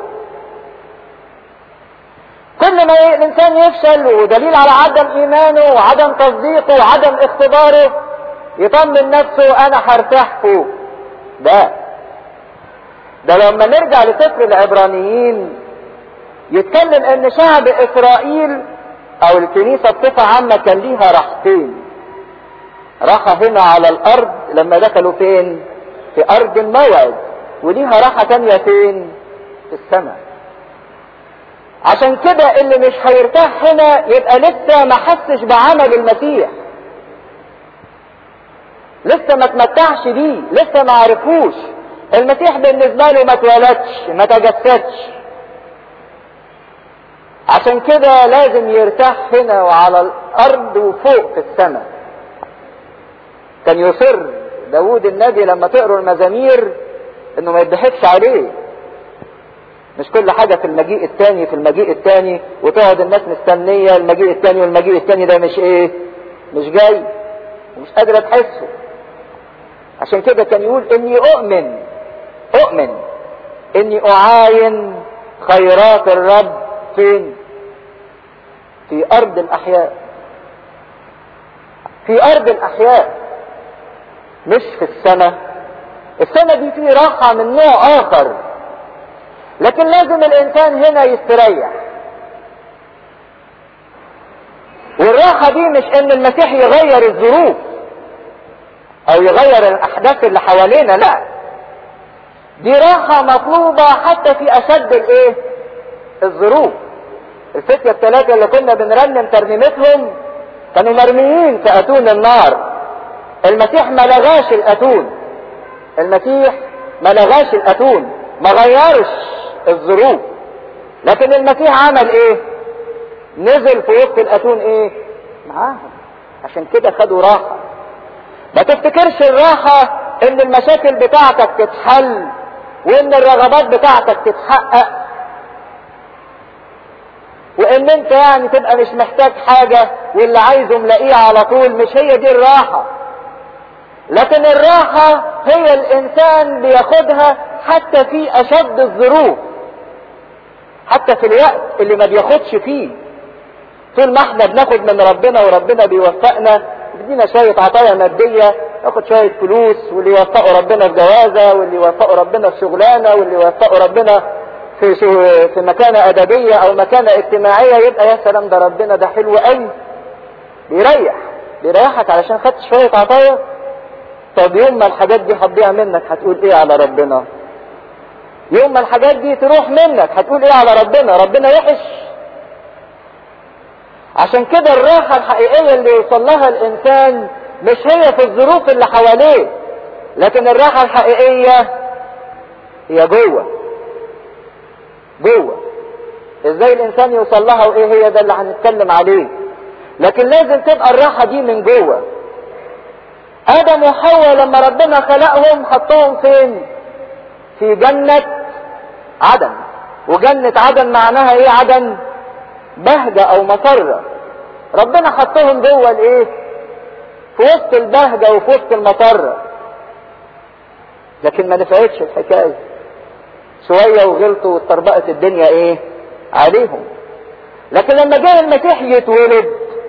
كل ما الانسان يفشل ودليل على عدم ايمانه وعدم تصديقه وعدم اختباره يطمن نفسه انا هرتاح فوق ده ده لما نرجع لسفر العبرانيين يتكلم ان شعب اسرائيل او الكنيسة بصفة عامة كان ليها راحتين راحة هنا على الارض لما دخلوا فين في ارض الموعد وليها راحة تانية فين في السماء عشان كده اللي مش هيرتاح هنا يبقى لسه ما حسش بعمل المسيح لسه ما تمتعش بيه لسه ما عرفوش المسيح بالنسبة له ما اتولدش ما تجسدش عشان كده لازم يرتاح هنا وعلى الارض وفوق في السماء كان يصر داود النبي لما تقروا المزامير انه ما يضحكش عليه مش كل حاجة في المجيء التاني في المجيء التاني وتقعد الناس مستنية المجيء التاني والمجيء التاني ده مش ايه مش جاي ومش قادرة تحسه عشان كده كان يقول اني اؤمن اؤمن اني اعاين خيرات الرب فين في ارض الاحياء في ارض الاحياء مش في السماء السماء دي فيه راحة من نوع اخر لكن لازم الانسان هنا يستريح والراحة دي مش ان المسيح يغير الظروف او يغير الاحداث اللي حوالينا لا دي راحة مطلوبة حتى في اشد الايه الظروف الفتية الثلاثة اللي كنا بنرنم ترنيمتهم كانوا مرميين في اتون النار المسيح ما لغاش الاتون المسيح ما لغاش الاتون ما غيرش الظروف لكن المسيح عمل ايه نزل في وسط الاتون ايه معاهم عشان كده خدوا راحة ما تفتكرش الراحة ان المشاكل بتاعتك تتحل وان الرغبات بتاعتك تتحقق وان انت يعني تبقى مش محتاج حاجة واللي عايزه ملاقيه على طول مش هي دي الراحة لكن الراحة هي الانسان بياخدها حتى في اشد الظروف حتى في الوقت اللي ما بياخدش فيه طول ما احنا بناخد من ربنا وربنا بيوفقنا بيدينا شوية عطايا مادية ناخد شوية فلوس واللي يوفقوا ربنا في جوازة واللي يوفقوا ربنا في شغلانة واللي يوفقوا ربنا في في مكانة أدبية أو مكانة اجتماعية يبقى يا سلام ده ربنا ده حلو قوي بيريح بيريحك علشان خدت شوية عطايا طب يوم ما الحاجات دي هتضيع منك هتقول ايه على ربنا يوم ما الحاجات دي تروح منك هتقول ايه على ربنا ربنا وحش عشان كده الراحة الحقيقية اللي يوصل لها الانسان مش هي في الظروف اللي حواليه لكن الراحة الحقيقية هي جوه جوه ازاي الانسان يوصل لها وايه هي ده اللي هنتكلم عليه لكن لازم تبقى الراحة دي من جوه ادم وحواء لما ربنا خلقهم حطهم فين في جنة عدن وجنة عدن معناها ايه عدن بهجة او مسرة ربنا حطهم جوه الايه في وسط البهجة وفي وسط المسرة لكن ما نفعتش الحكاية شوية وغلطوا واتطربقت الدنيا ايه عليهم لكن لما جه المسيح يتولد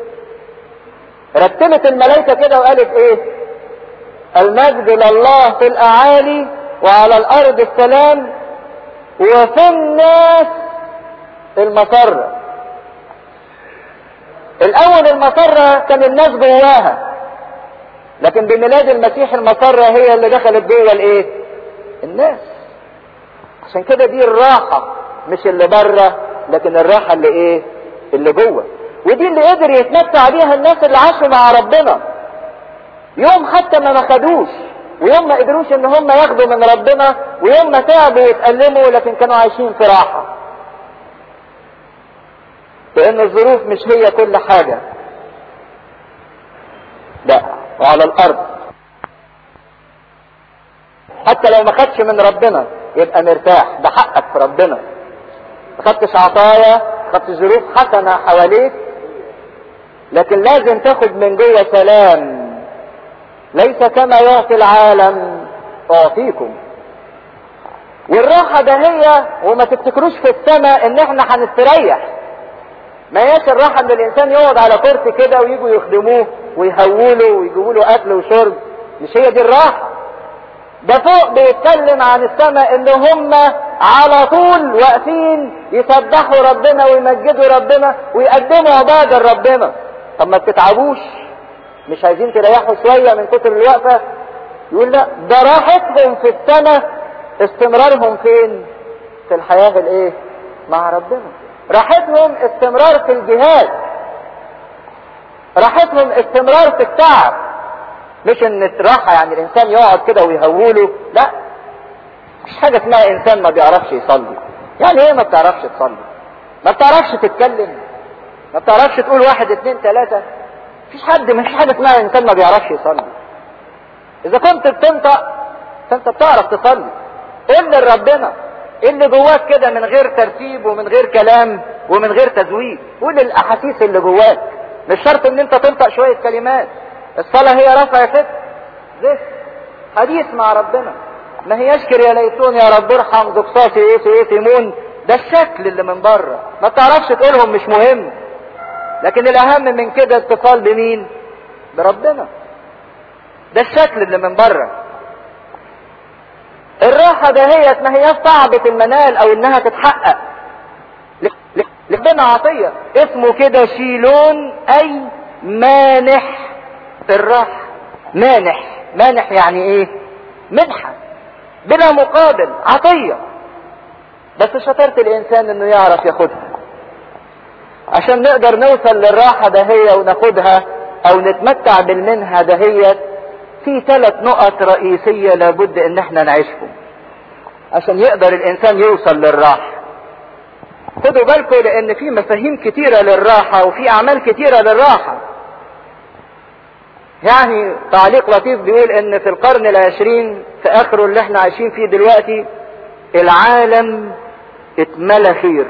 رتبت الملائكة كده وقالت ايه المجد لله في الاعالي وعلى الارض السلام وفي الناس المسرة الاول المسرة كان الناس جواها لكن بميلاد المسيح المسرة هي اللي دخلت جوه الايه الناس عشان كده دي الراحة مش اللي بره لكن الراحة اللي ايه اللي جوه ودي اللي قدر يتمتع بيها الناس اللي عاشوا مع ربنا يوم حتى ما ما خدوش ويوم ما قدروش ان هم ياخدوا من ربنا ويوم ما تعبوا ويتألموا لكن كانوا عايشين في راحة لان الظروف مش هي كل حاجة لا وعلى الارض حتى لو ما خدش من ربنا يبقى مرتاح ده حقك في ربنا ما خدتش عطايا ما خدتش ظروف حسنة حواليك لكن لازم تاخد من جوه سلام ليس كما يعطي العالم اعطيكم والراحة ده هي وما تفتكروش في السماء ان احنا هنستريح ما هياش الراحة ان الانسان يقعد على كرسي كده ويجوا يخدموه ويهولوا ويجيبوا له اكل وشرب مش هي دي الراحة ده فوق بيتكلم عن السماء ان هم على طول واقفين يسبحوا ربنا ويمجدوا ربنا ويقدموا عبادة لربنا طب ما بتتعبوش مش عايزين تريحوا شوية من كتر الوقفة يقول لا ده راحتهم في السماء استمرارهم فين في الحياة الايه مع ربنا راحتهم استمرار في الجهاد راحتهم استمرار في التعب مش ان الراحة يعني الانسان يقعد كده ويهوله لا مش حاجة اسمها انسان ما بيعرفش يصلي يعني ايه ما بتعرفش تصلي ما بتعرفش تتكلم ما بتعرفش تقول واحد اتنين تلاتة مفيش حد مفيش حاجة اسمها انسان ما بيعرفش يصلي اذا كنت بتنطق فانت بتعرف تصلي قول لربنا ايه اللي جواك كده من غير ترتيب ومن غير كلام ومن غير تزويد قول الاحاسيس اللي جواك مش شرط ان انت تنطق شوية كلمات الصلاة هي رفع ست ذكر حديث مع ربنا ما هياش يا ليتون يا رب ارحم دقصاتي ايه في ايه تيمون ده الشكل اللي من بره ما بتعرفش تقولهم مش مهم لكن الاهم من كده اتصال بمين بربنا ده الشكل اللي من بره الراحة دهيت ما هي صعبة المنال او انها تتحقق ربنا عطية اسمه كده شيلون اي مانح الراحة مانح مانح يعني ايه منحة بلا مقابل عطية بس شطارة الانسان انه يعرف ياخدها عشان نقدر نوصل للراحة دهية وناخدها او نتمتع بالمنحة دهيت في ثلاث نقط رئيسية لابد ان احنا نعيشهم عشان يقدر الانسان يوصل للراحة خدوا بالكم لان في مفاهيم كتيرة للراحة وفي اعمال كتيرة للراحة يعني تعليق لطيف بيقول ان في القرن العشرين في اخره اللي احنا عايشين فيه دلوقتي العالم اتملى خير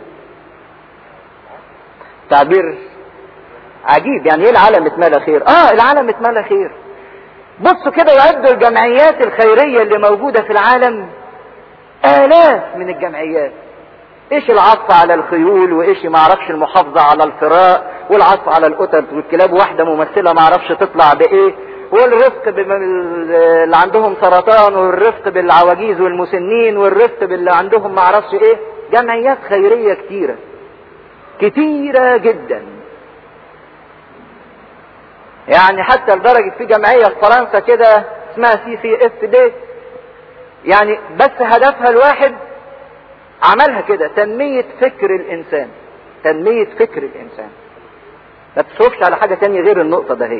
تعبير عجيب يعني ايه العالم اتملى خير اه العالم اتملى خير بصوا كده وعدوا الجمعيات الخيرية اللي موجودة في العالم آلاف من الجمعيات ايش العطف على الخيول وايش ما اعرفش المحافظة على الفراء والعطف على القطط والكلاب واحدة ممثلة ما اعرفش تطلع بايه والرفق باللي عندهم سرطان والرفق بالعواجيز والمسنين والرفق باللي عندهم ما اعرفش ايه جمعيات خيرية كتيرة كتيرة جدا يعني حتى لدرجة في جمعية في فرنسا كده اسمها سي سي اف دي يعني بس هدفها الواحد عملها كده تنمية فكر الانسان تنمية فكر الانسان ما تصرفش على حاجة تانية غير النقطة ده هي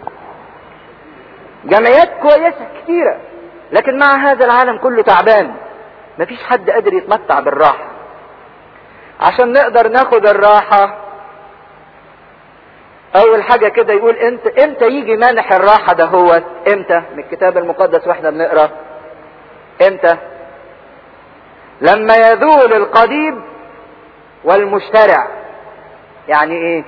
جمعيات كويسة كتيرة لكن مع هذا العالم كله تعبان مفيش حد قادر يتمتع بالراحة عشان نقدر ناخد الراحة اول حاجة كده يقول انت امتى يجي مانح الراحة ده هو امتى من الكتاب المقدس واحنا بنقرا امتى لما يذول القضيب والمشترع يعني ايه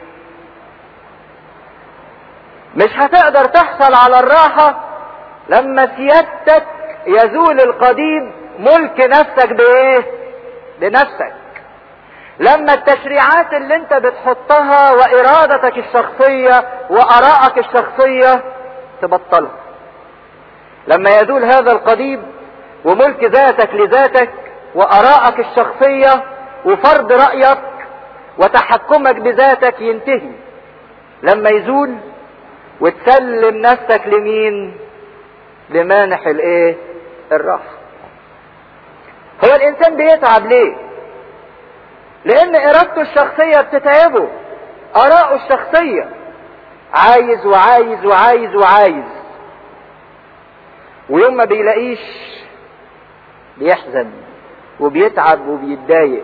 مش هتقدر تحصل على الراحة لما سيادتك يزول القضيب ملك نفسك بايه بنفسك لما التشريعات اللي انت بتحطها وارادتك الشخصية وارائك الشخصية تبطلها لما يزول هذا القضيب وملك ذاتك لذاتك وارائك الشخصية وفرض رأيك وتحكمك بذاتك ينتهي لما يزول وتسلم نفسك لمين لمانح الايه الراحة هو الانسان بيتعب ليه لان ارادته الشخصية بتتعبه اراءه الشخصية عايز وعايز وعايز وعايز ويوم ما بيلاقيش بيحزن وبيتعب وبيتضايق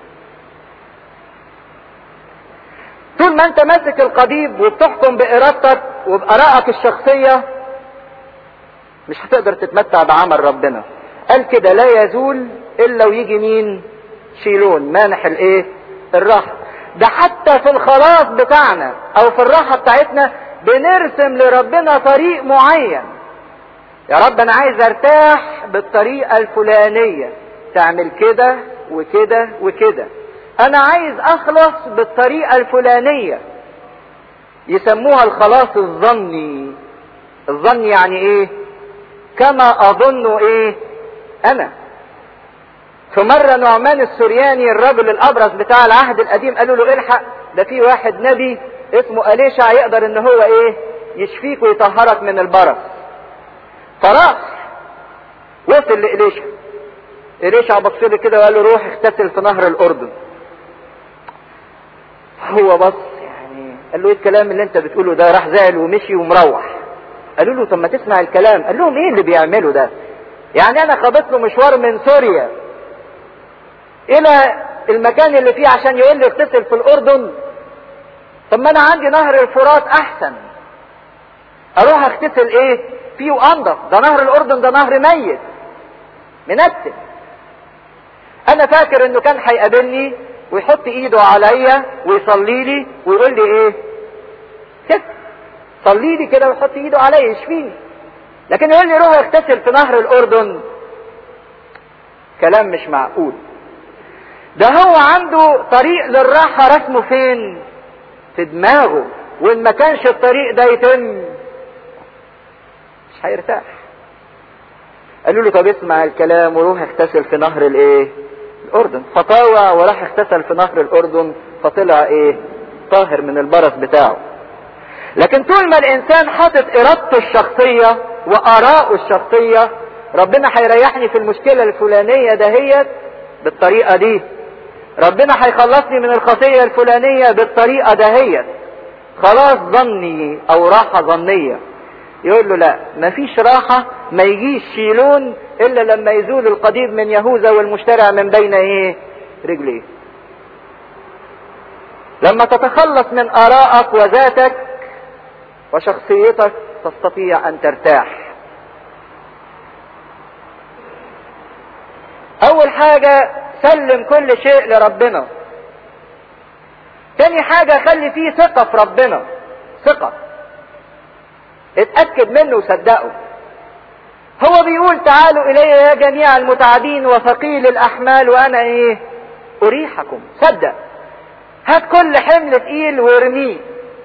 طول ما انت ماسك القضيب وبتحكم بارادتك وبارائك الشخصية مش هتقدر تتمتع بعمل ربنا قال كده لا يزول الا ويجي مين شيلون مانح الايه الراحة ده حتى في الخلاص بتاعنا او في الراحة بتاعتنا بنرسم لربنا طريق معين يا رب انا عايز ارتاح بالطريقة الفلانية تعمل كده وكده وكده انا عايز اخلص بالطريقة الفلانية يسموها الخلاص الظني الظن يعني ايه كما اظن ايه انا في مرة نعمان السرياني الرجل الابرز بتاع العهد القديم قالوا له الحق ده في واحد نبي اسمه اليشع يقدر ان هو ايه يشفيك ويطهرك من البرص فراح وصل لإليشع إليشع بص له كده وقال له روح اغتسل في نهر الأردن هو بص يعني قال له ايه الكلام اللي انت بتقوله ده راح زعل ومشي ومروح قالوا له طب ما تسمع الكلام قال لهم ايه اللي بيعمله ده يعني انا خبطت له مشوار من سوريا الى المكان اللي فيه عشان يقول لي اغتسل في الاردن طب ما انا عندي نهر الفرات احسن اروح اغتسل ايه فيه وانضف ده نهر الاردن ده نهر ميت منتن انا فاكر انه كان هيقابلني ويحط ايده عليا ويصلي لي ويقول لي ايه كده صلي لي كده ويحط ايده عليا يشفيني لكن يقول لي روح اغتسل في نهر الاردن كلام مش معقول ده هو عنده طريق للراحة رسمه فين في دماغه وان ما كانش الطريق ده يتم مش هيرتاح قالوا له طب اسمع الكلام وروح اغتسل في نهر الايه الاردن فطاوع وراح اغتسل في نهر الاردن فطلع ايه طاهر من البرص بتاعه لكن طول ما الانسان حاطط ارادته الشخصية واراءه الشخصية ربنا هيريحني في المشكلة الفلانية دهيت بالطريقة دي ربنا هيخلصني من الخطية الفلانية بالطريقة دهيت خلاص ظني او راحة ظنية يقول له لا مفيش راحة ما يجيش شيلون الا لما يزول القضيب من يهوذا والمشترع من بين ايه رجليه لما تتخلص من ارائك وذاتك وشخصيتك تستطيع ان ترتاح اول حاجة سلم كل شيء لربنا تاني حاجة خلي فيه ثقة في ربنا ثقة اتأكد منه وصدقه هو بيقول تعالوا الي يا جميع المتعبين وثقيل الاحمال وانا ايه اريحكم صدق هات كل حمل تقيل وارميه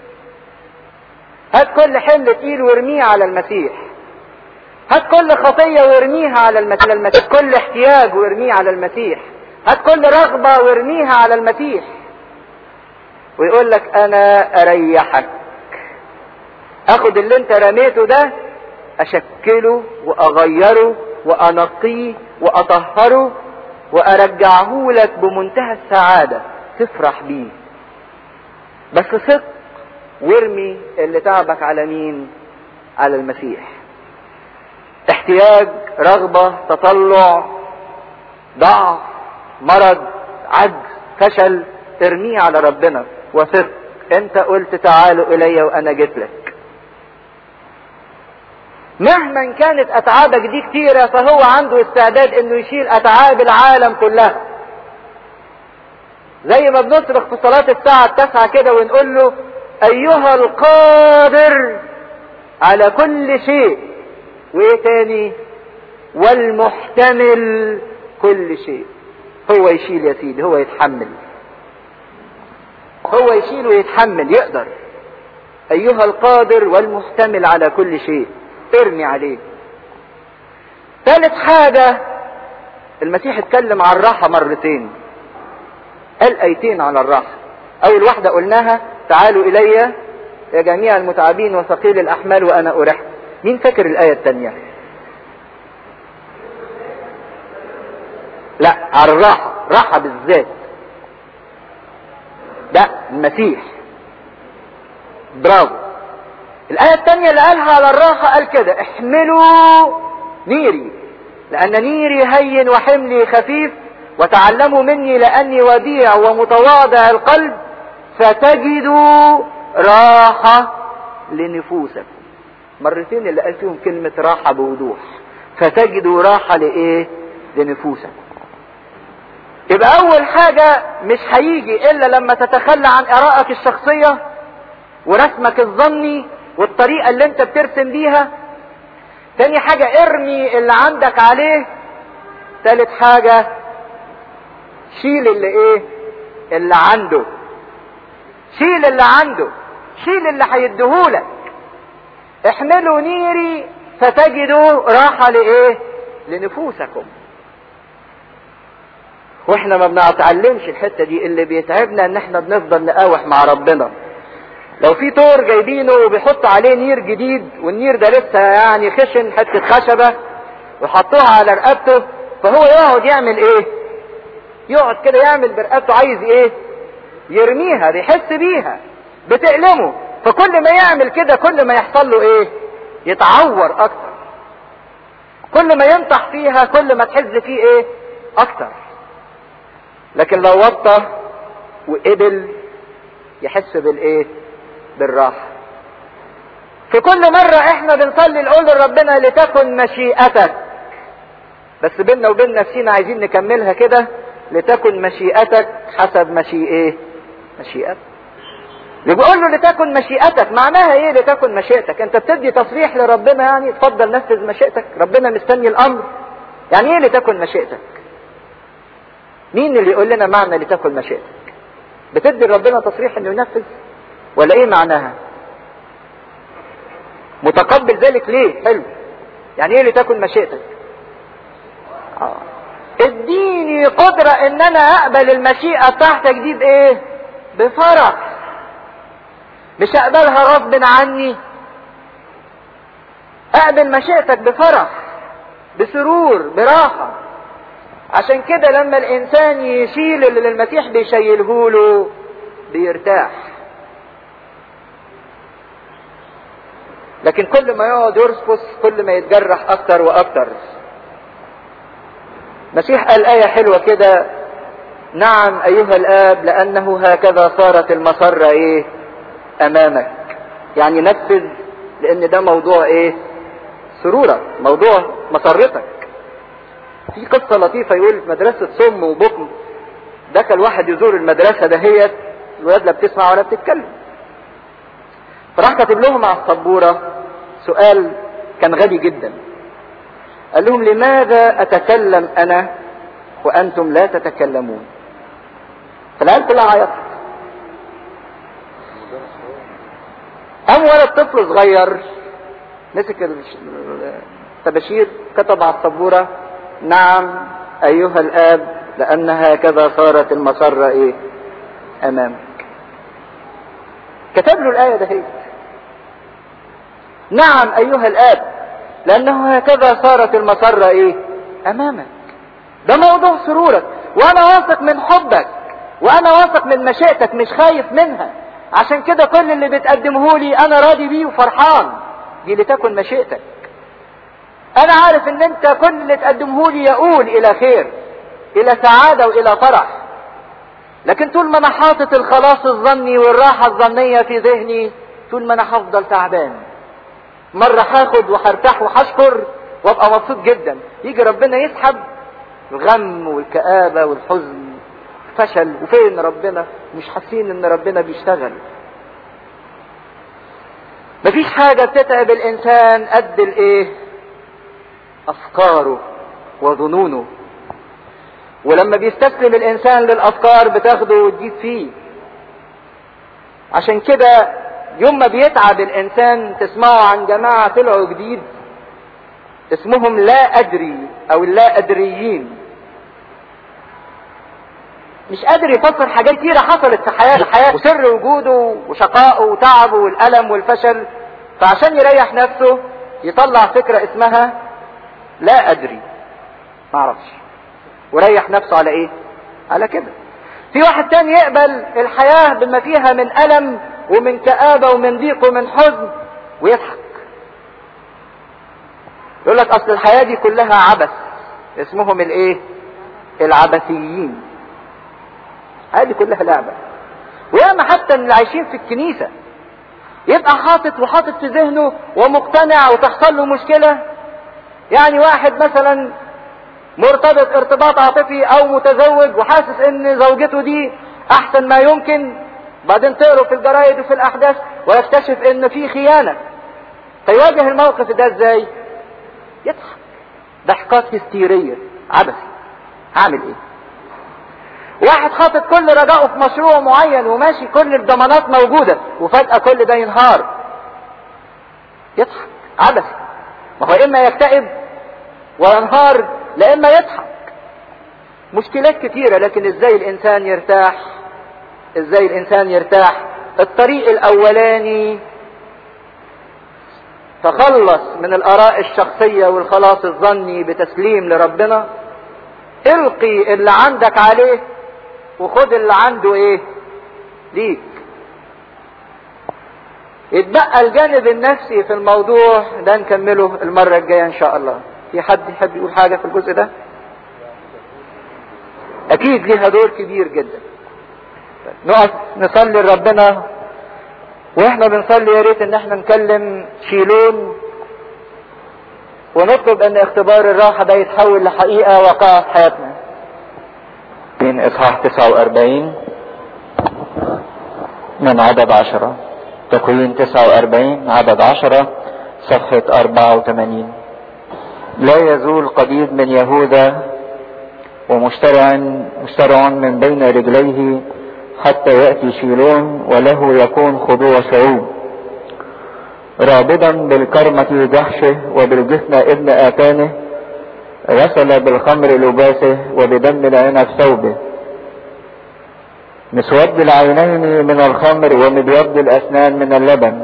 هات كل حمل تقيل وارميه على المسيح هات كل خطية وارميها على المسيح هات كل احتياج وارميه على المسيح هات كل رغبة وارميها على المسيح ويقول لك انا اريحك اخد اللي انت رميته ده اشكله واغيره وانقيه واطهره وارجعه لك بمنتهى السعادة تفرح بيه بس ثق وارمي اللي تعبك على مين على المسيح احتياج رغبة تطلع ضعف مرض عجز فشل ارميه على ربنا وثق انت قلت تعالوا الي وانا جيت لك مهما كانت اتعابك دي كتيرة فهو عنده استعداد انه يشيل اتعاب العالم كلها زي ما بنصرخ في صلاة الساعة التاسعة كده ونقول له ايها القادر على كل شيء وايه تاني والمحتمل كل شيء هو يشيل يا سيدي هو يتحمل هو يشيل ويتحمل يقدر ايها القادر والمحتمل على كل شيء ارمي عليه ثالث حاجة المسيح اتكلم عن الراحة مرتين قال ايتين على الراحة اول واحدة قلناها تعالوا الي يا جميع المتعبين وثقيل الاحمال وانا اريح مين فاكر الاية التانية لا على الراحة راحة بالذات ده المسيح برافو الآية الثانية اللي قالها على الراحة قال كده احملوا نيري لأن نيري هين وحملي خفيف وتعلموا مني لأني وديع ومتواضع القلب فتجدوا راحة لنفوسكم مرتين اللي قال فيهم كلمة راحة بوضوح فتجدوا راحة لإيه لنفوسكم يبقى أول حاجة مش هيجي إلا لما تتخلى عن آرائك الشخصية ورسمك الظني والطريقة اللي انت بترسم بيها تاني حاجة ارمي اللي عندك عليه تالت حاجة شيل اللي ايه اللي عنده شيل اللي عنده شيل اللي هيديهولك احملوا نيري فتجدوا راحة لايه لنفوسكم واحنا ما بنتعلمش الحتة دي اللي بيتعبنا ان احنا بنفضل نقاوح مع ربنا لو في طور جايبينه وبيحط عليه نير جديد والنير ده لسه يعني خشن حتة خشبة وحطوها على رقبته فهو يقعد يعمل ايه يقعد كده يعمل برقبته عايز ايه يرميها بيحس بيها بتألمه فكل ما يعمل كده كل ما يحصل له ايه يتعور اكتر كل ما ينطح فيها كل ما تحز فيه ايه اكتر لكن لو وطى وقبل يحس بالايه بالراحة في كل مرة احنا بنصلي نقول لربنا لتكن مشيئتك بس بينا وبين نفسينا عايزين نكملها كده لتكن مشيئتك حسب مشيئة ايه مشيئتك اللي بيقول له لتكن مشيئتك معناها ايه لتكن مشيئتك انت بتدي تصريح لربنا يعني اتفضل نفذ مشيئتك ربنا مستني الامر يعني ايه لتكن مشيئتك مين اللي يقول لنا معنى لتكن مشيئتك بتدي ربنا تصريح انه ينفذ ولا ايه معناها متقبل ذلك ليه حلو يعني ايه لتكن مشيئتك آه. اديني قدرة ان انا اقبل المشيئة بتاعتك دي بايه بفرح مش اقبلها غصب عني اقبل مشيئتك بفرح بسرور براحة عشان كده لما الانسان يشيل اللي المسيح بيشيله له بيرتاح لكن كل ما يقعد يرفص كل ما يتجرح اكتر واكتر المسيح قال آية حلوة كده نعم أيها الآب لأنه هكذا صارت المسرة إيه أمامك يعني نفذ لأن ده موضوع إيه سرورك موضوع مسرتك في قصة لطيفة يقول في مدرسة صم وبكم دخل واحد يزور المدرسة دهيت الولاد لا بتسمع ولا بتتكلم فراح كاتب لهم على السبورة سؤال كان غبي جدا قال لهم لماذا أتكلم أنا وأنتم لا تتكلمون فالعيال كلها عيطت قام ولد طفل صغير مسك الطباشير كتب على السبورة نعم أيها الآب لأن هكذا صارت المسرة إيه أمامك كتب له الآية دهيت نعم أيها الآب لأنه هكذا صارت المسرة إيه أمامك ده موضوع سرورك وأنا واثق من حبك وأنا واثق من مشيئتك مش خايف منها عشان كده كل اللي بتقدمه لي أنا راضي بيه وفرحان دي لتكن مشيئتك أنا عارف إن أنت كل اللي تقدمه لي يقول إلى خير إلى سعادة وإلى فرح لكن طول ما انا حاطط الخلاص الظني والراحة الظنية في ذهني طول ما انا هفضل تعبان مرة هاخد وهرتاح وهشكر وابقى مبسوط جدا يجي ربنا يسحب الغم والكآبة والحزن فشل وفين ربنا مش حاسين ان ربنا بيشتغل مفيش حاجة بتتعب الانسان قد الايه افكاره وظنونه ولما بيستسلم الانسان للافكار بتاخده وتجيب فيه عشان كده يوم ما بيتعب الانسان تسمعوا عن جماعة طلعوا جديد اسمهم لا ادري او اللا ادريين مش قادر يفسر حاجات كتيرة حصلت في حياة الحياة وسر وجوده وشقائه وتعبه والألم والفشل فعشان يريح نفسه يطلع فكرة اسمها لا أدري ما اعرفش وريح نفسه على ايه على كده في واحد تاني يقبل الحياة بما فيها من ألم ومن كآبة ومن ضيق ومن حزن ويضحك يقول لك أصل الحياة دي كلها عبث اسمهم الايه العبثيين هذه كلها لعبة وياما حتى من اللي عايشين في الكنيسة يبقى حاطط وحاطط في ذهنه ومقتنع وتحصل له مشكلة يعني واحد مثلا مرتبط ارتباط عاطفي او متزوج وحاسس ان زوجته دي احسن ما يمكن بعدين تقروا في الجرايد وفي الاحداث ويكتشف ان في خيانة فيواجه الموقف ده ازاي يضحك ضحكات هستيرية عبثي هعمل ايه واحد حاطط كل رجائه في مشروع معين وماشي كل الضمانات موجودة وفجأة كل ده ينهار يضحك عبث ما هو اما يكتئب وينهار لا اما يضحك مشكلات كتيرة لكن ازاي الانسان يرتاح ازاي الانسان يرتاح الطريق الاولاني تخلص من الاراء الشخصية والخلاص الظني بتسليم لربنا القي اللي عندك عليه وخد اللي عنده ايه ليك يتبقى الجانب النفسي في الموضوع ده نكمله المرة الجاية ان شاء الله في حد يحب يقول حاجة في الجزء ده اكيد ليها دور كبير جدا نقف نصلي لربنا واحنا بنصلي يا ريت ان احنا نكلم شيلون ونطلب ان اختبار الراحة ده يتحول لحقيقة واقعة في حياتنا من اصحاح 49 من عدد عشرة تكوين 49 عدد عشرة صفحة 84 لا يزول قديد من يهوذا ومشترع مشترع من بين رجليه حتى يأتي شيلون وله يكون خضوع شعوب رابضا بالكرمة جحشه وبالجفن ابن آتانه غسل بالخمر لباسه وبدم العنب ثوبه مسود العينين من الخمر ومبيض الأسنان من اللبن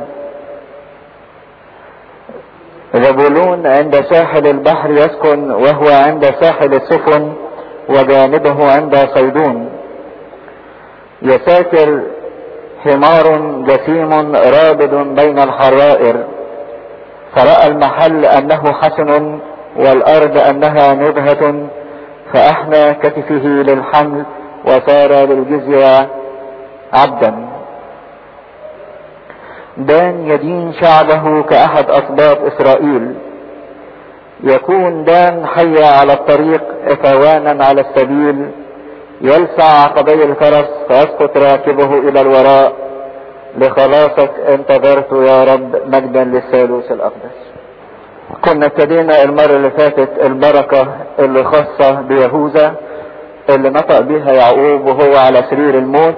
زبولون عند ساحل البحر يسكن وهو عند ساحل السفن وجانبه عند صيدون يساكر حمار جسيم رابض بين الحرائر فرأى المحل أنه حسن والأرض أنها نبهة فأحنى كتفه للحمل وصار للجزية عبدا دان يدين شعبه كأحد أسباط إسرائيل يكون دان حي على الطريق إفوانا على السبيل يلسع عقبي الفرس فيسقط راكبه إلى الوراء لخلاصك انتظرت يا رب مجدا للثالوث الأقدس كنا ابتدينا المرة اللي فاتت البركة اللي خاصة بيهوذا اللي نطق بها يعقوب وهو على سرير الموت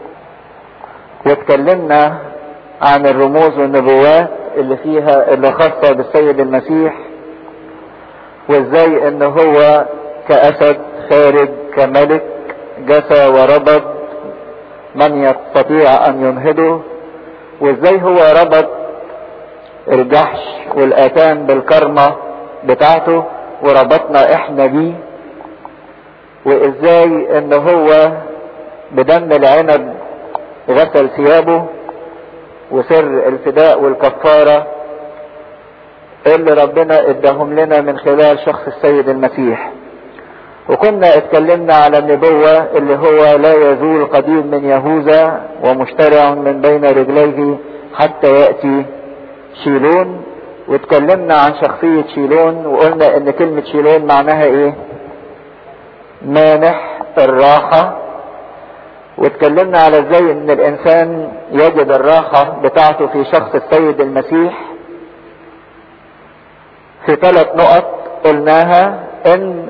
واتكلمنا عن الرموز والنبوات اللي فيها اللي خاصة بالسيد المسيح وازاي ان هو كأسد خارج كملك جسى وربط من يستطيع ان ينهضه وازاي هو ربط الجحش والاتان بالكرمة بتاعته وربطنا احنا بيه وازاي ان هو بدم العنب غسل ثيابه وسر الفداء والكفارة اللي ربنا اداهم لنا من خلال شخص السيد المسيح وكنا اتكلمنا على النبوة اللي هو لا يزول قديم من يهوذا ومشترع من بين رجليه حتى يأتي شيلون واتكلمنا عن شخصية شيلون وقلنا ان كلمة شيلون معناها ايه مانح الراحة واتكلمنا على ازاي ان الانسان يجد الراحة بتاعته في شخص السيد المسيح في ثلاث نقط قلناها ان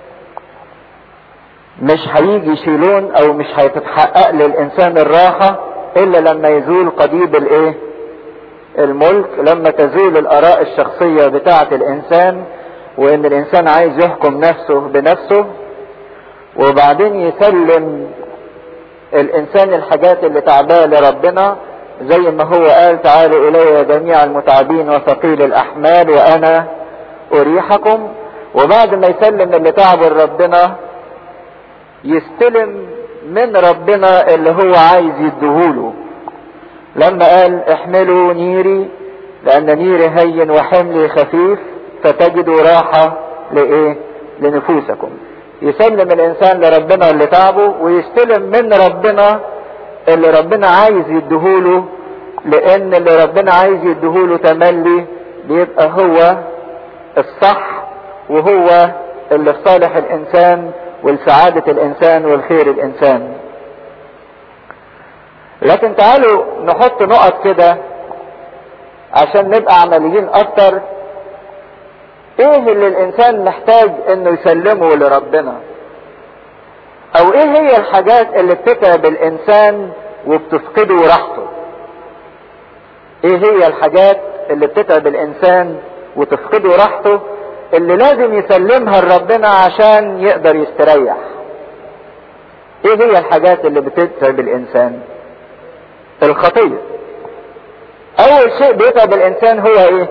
مش هيجي شيلون او مش هتتحقق للانسان الراحة الا لما يزول قضيب الايه الملك لما تزول الاراء الشخصية بتاعة الانسان وان الانسان عايز يحكم نفسه بنفسه وبعدين يسلم الانسان الحاجات اللي تعباه لربنا زي ما هو قال تعالوا الي جميع المتعبين وثقيل الاحمال وانا اريحكم وبعد ما يسلم اللي تعبه لربنا يستلم من ربنا اللي هو عايز يديهوله لما قال احملوا نيري لان نيري هين وحملي خفيف فتجدوا راحة لايه لنفوسكم يسلم الانسان لربنا اللي تعبه ويستلم من ربنا اللي ربنا عايز يديهوله لان اللي ربنا عايز يديهوله تملي بيبقى هو الصح وهو اللي في صالح الانسان ولسعادة الانسان والخير الانسان لكن تعالوا نحط نقط كده عشان نبقى عمليين اكتر ايه اللي الانسان محتاج انه يسلمه لربنا او ايه هي الحاجات اللي بتتعب الانسان وبتفقده راحته ايه هي الحاجات اللي بتتعب الانسان وتفقده راحته اللي لازم يسلمها لربنا عشان يقدر يستريح ايه هي الحاجات اللي بتتعب الانسان الخطية اول شيء بيتعب الانسان هو ايه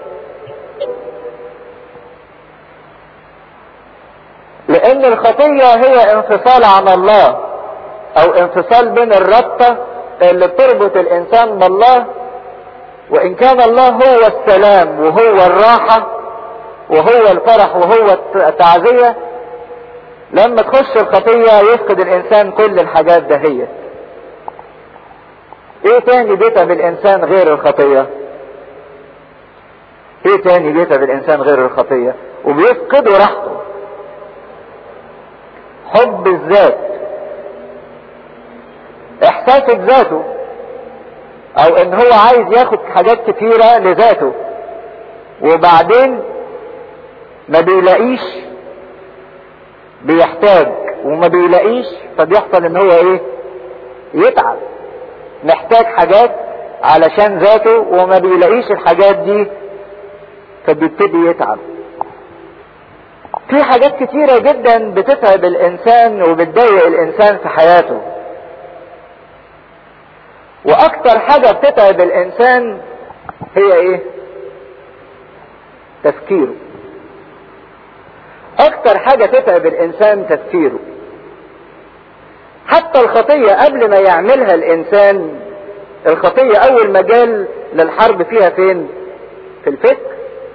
لان الخطية هي انفصال عن الله او انفصال بين الربطة اللي بتربط الانسان بالله وان كان الله هو السلام وهو الراحة وهو الفرح وهو التعزية لما تخش الخطية يفقد الانسان كل الحاجات دهيت ايه تاني بيتعب الانسان غير الخطية ايه تاني بيتعب الانسان غير الخطية وبيفقد راحته حب الذات احساس بذاته او ان هو عايز ياخد حاجات كتيرة لذاته وبعدين ما بيلاقيش بيحتاج وما بيلاقيش فبيحصل ان هو ايه يتعب محتاج حاجات علشان ذاته وما بيلاقيش الحاجات دي فبيبتدي يتعب في حاجات كتيرة جدا بتتعب الانسان وبتضايق الانسان في حياته واكتر حاجة بتتعب الانسان هي ايه تفكيره اكتر حاجة تتعب الانسان تفكيره حتى الخطية قبل ما يعملها الانسان الخطية اول مجال للحرب فيها فين في الفكر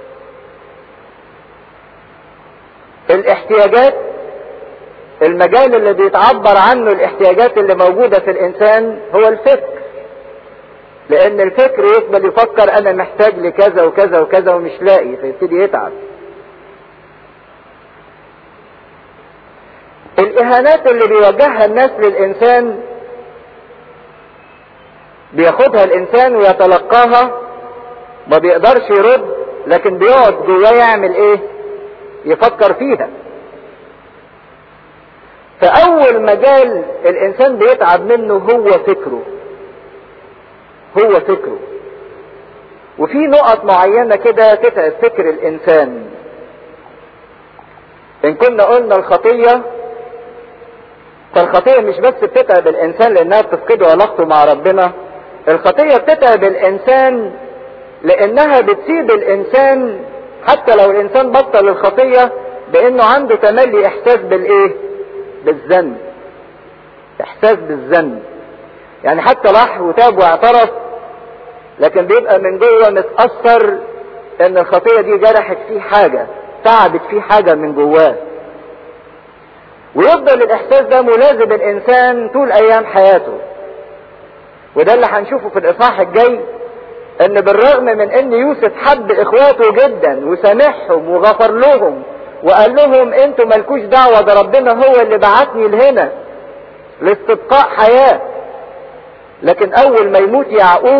الاحتياجات المجال اللي بيتعبر عنه الاحتياجات اللي موجودة في الانسان هو الفكر لان الفكر يقبل يفكر انا محتاج لكذا وكذا وكذا ومش لاقي فيبتدي يتعب الاهانات اللي بيوجهها الناس للانسان بياخدها الانسان ويتلقاها ما بيقدرش يرد لكن بيقعد جواه يعمل ايه يفكر فيها فاول مجال الانسان بيتعب منه هو فكره هو فكره وفي نقط معينة كده تتعب فكر الانسان ان كنا قلنا الخطية فالخطية مش بس بتتعب الانسان لانها بتفقده علاقته مع ربنا الخطية بتتعب الانسان لانها بتسيب الانسان حتى لو الانسان بطل الخطية بانه عنده تملي احساس بالايه بالذنب احساس بالذنب يعني حتى راح وتاب واعترف لكن بيبقى من جوه متأثر ان الخطية دي جرحت فيه حاجة تعبت فيه حاجة من جواه ويفضل الاحساس ده ملازم الانسان طول ايام حياته وده اللي هنشوفه في الاصحاح الجاي ان بالرغم من ان يوسف حب اخواته جدا وسامحهم وغفر لهم وقال لهم انتوا مالكوش دعوة ده ربنا هو اللي بعتني لهنا لاستبقاء حياة لكن اول ما يموت يعقوب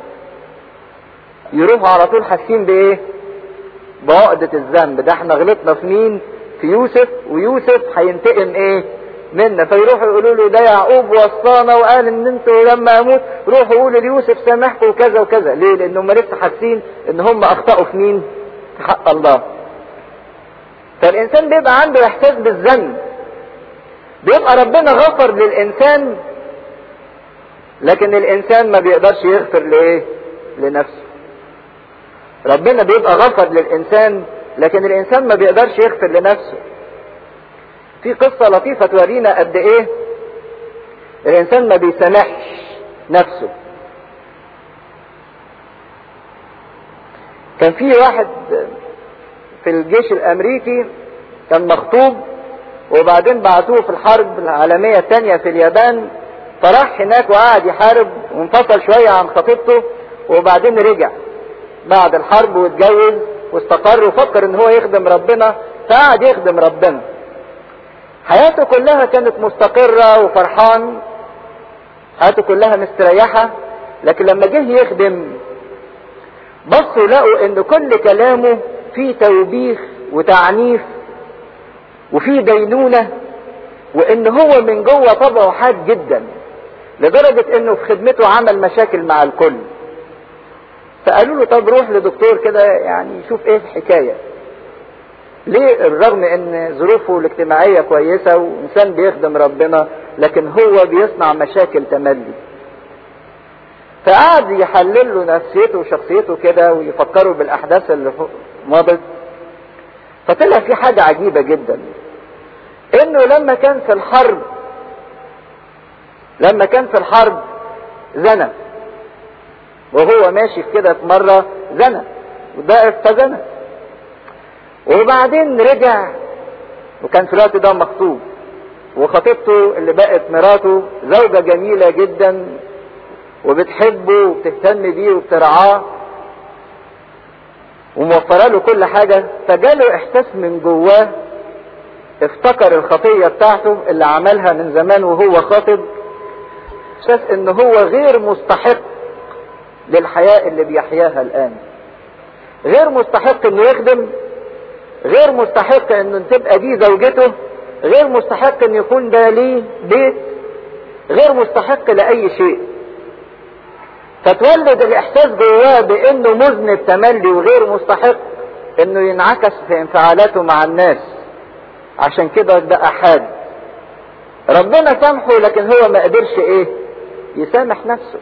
يروحوا على طول حاسين بايه بعقدة الذنب ده احنا غلطنا في مين في يوسف ويوسف هينتقم ايه منا فيروحوا يقولوا له ده يعقوب وصانا وقال ان انتوا لما اموت روحوا قولوا ليوسف سامحكم وكذا وكذا ليه لانهم لسه حاسين ان هم اخطأوا في مين في حق الله فالانسان بيبقى عنده احساس بالذنب بيبقى ربنا غفر للانسان لكن الانسان ما بيقدرش يغفر لايه لنفسه ربنا بيبقى غفر للانسان لكن الانسان ما بيقدرش يغفر لنفسه في قصة لطيفة تورينا قد ايه الانسان ما بيسامحش نفسه كان في واحد في الجيش الامريكي كان مخطوب وبعدين بعتوه في الحرب العالمية الثانية في اليابان فراح هناك وقعد يحارب وانفصل شوية عن خطيبته وبعدين رجع بعد الحرب واتجوز واستقر وفكر ان هو يخدم ربنا فقعد يخدم ربنا حياته كلها كانت مستقرة وفرحان حياته كلها مستريحة لكن لما جه يخدم بصوا لقوا ان كل كلامه فيه توبيخ وتعنيف وفيه دينونة وان هو من جوه طبعه حاد جدا لدرجة انه في خدمته عمل مشاكل مع الكل فقالوا له طب روح لدكتور كده يعني شوف ايه الحكاية ليه الرغم ان ظروفه الاجتماعية كويسة وانسان بيخدم ربنا لكن هو بيصنع مشاكل تملي فقعد يحلل له نفسيته وشخصيته كده ويفكروا بالاحداث اللي مضت فطلع في حاجة عجيبة جدا انه لما كان في الحرب لما كان في الحرب زنى وهو ماشي كده في مرة زنى وده فزنى وبعدين رجع وكان في الوقت ده مخطوب وخطيبته اللي بقت مراته زوجة جميلة جدا وبتحبه وبتهتم بيه وبترعاه وموفره له كل حاجة فجاله احساس من جواه افتكر الخطية بتاعته اللي عملها من زمان وهو خاطب احساس ان هو غير مستحق للحياة اللي بيحياها الان غير مستحق انه يخدم غير مستحق ان تبقى دي زوجته غير مستحق ان يكون ده ليه بيت غير مستحق لاي شيء فتولد الاحساس جواه بانه مذنب تملي وغير مستحق انه ينعكس في انفعالاته مع الناس عشان كده ده احاد ربنا سامحه لكن هو ما قدرش ايه يسامح نفسه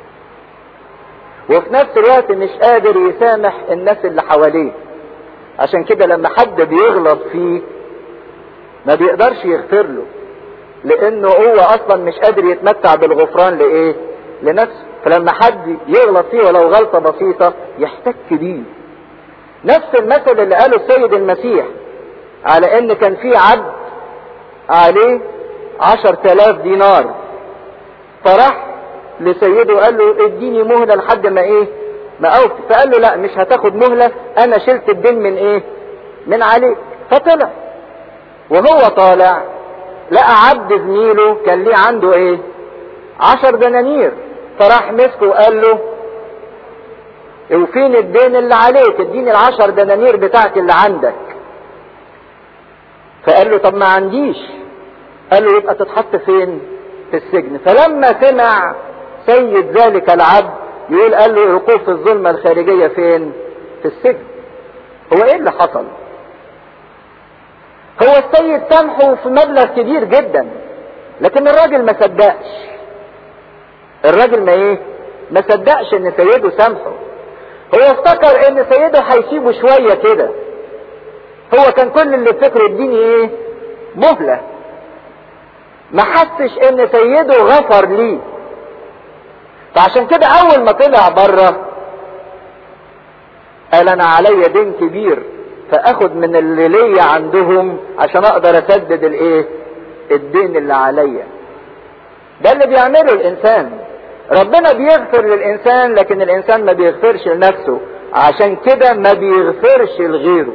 وفي نفس الوقت مش قادر يسامح الناس اللي حواليه عشان كده لما حد بيغلط فيه ما بيقدرش يغفر له لانه هو اصلا مش قادر يتمتع بالغفران لايه لنفسه فلما حد يغلط فيه ولو غلطة بسيطة يحتك بيه نفس المثل اللي قاله السيد المسيح على ان كان في عبد عليه عشر تلاف دينار فراح لسيده قال له اديني مهلة لحد ما ايه ما اوفي فقال له لا مش هتاخد مهلة انا شلت الدين من ايه من عليك فطلع وهو طالع لقى عبد زميله كان ليه عنده ايه عشر دنانير فراح مسكه وقال له وفين الدين اللي عليك اديني العشر دنانير بتاعتي اللي عندك فقال له طب ما عنديش قال له يبقى تتحط فين في السجن فلما سمع سيد ذلك العبد يقول قال له الوقوف الظلمة الخارجية فين في السجن هو ايه اللي حصل هو السيد سامحه في مبلغ كبير جدا لكن الراجل ما صدقش الراجل ما ايه ما صدقش ان سيده سامحه هو افتكر ان سيده هيسيبه شوية كده هو كان كل اللي فكره اديني ايه مهلة ما حسش ان سيده غفر ليه فعشان كده اول ما طلع بره قال انا عليا دين كبير فاخد من اللي ليا عندهم عشان اقدر اسدد الايه الدين اللي عليا ده اللي بيعمله الانسان ربنا بيغفر للانسان لكن الانسان ما بيغفرش لنفسه عشان كده ما بيغفرش لغيره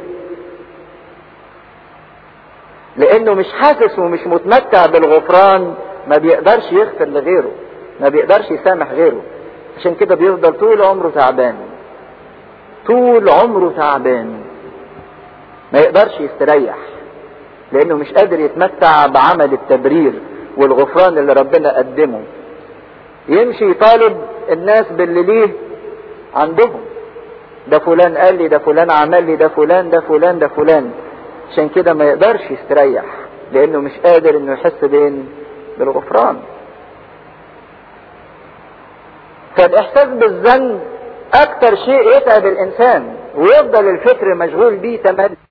لانه مش حاسس ومش متمتع بالغفران ما بيقدرش يغفر لغيره ما بيقدرش يسامح غيره عشان كده بيفضل طول عمره تعبان طول عمره تعبان ما يقدرش يستريح لانه مش قادر يتمتع بعمل التبرير والغفران اللي ربنا قدمه يمشي يطالب الناس باللي ليه عندهم ده فلان قال لي ده فلان عمل لي ده فلان ده فلان ده فلان عشان كده ما يقدرش يستريح لانه مش قادر انه يحس بين بالغفران فالاحساس بالذنب اكتر شيء يتعب الانسان ويفضل الفكر مشغول بيه تمام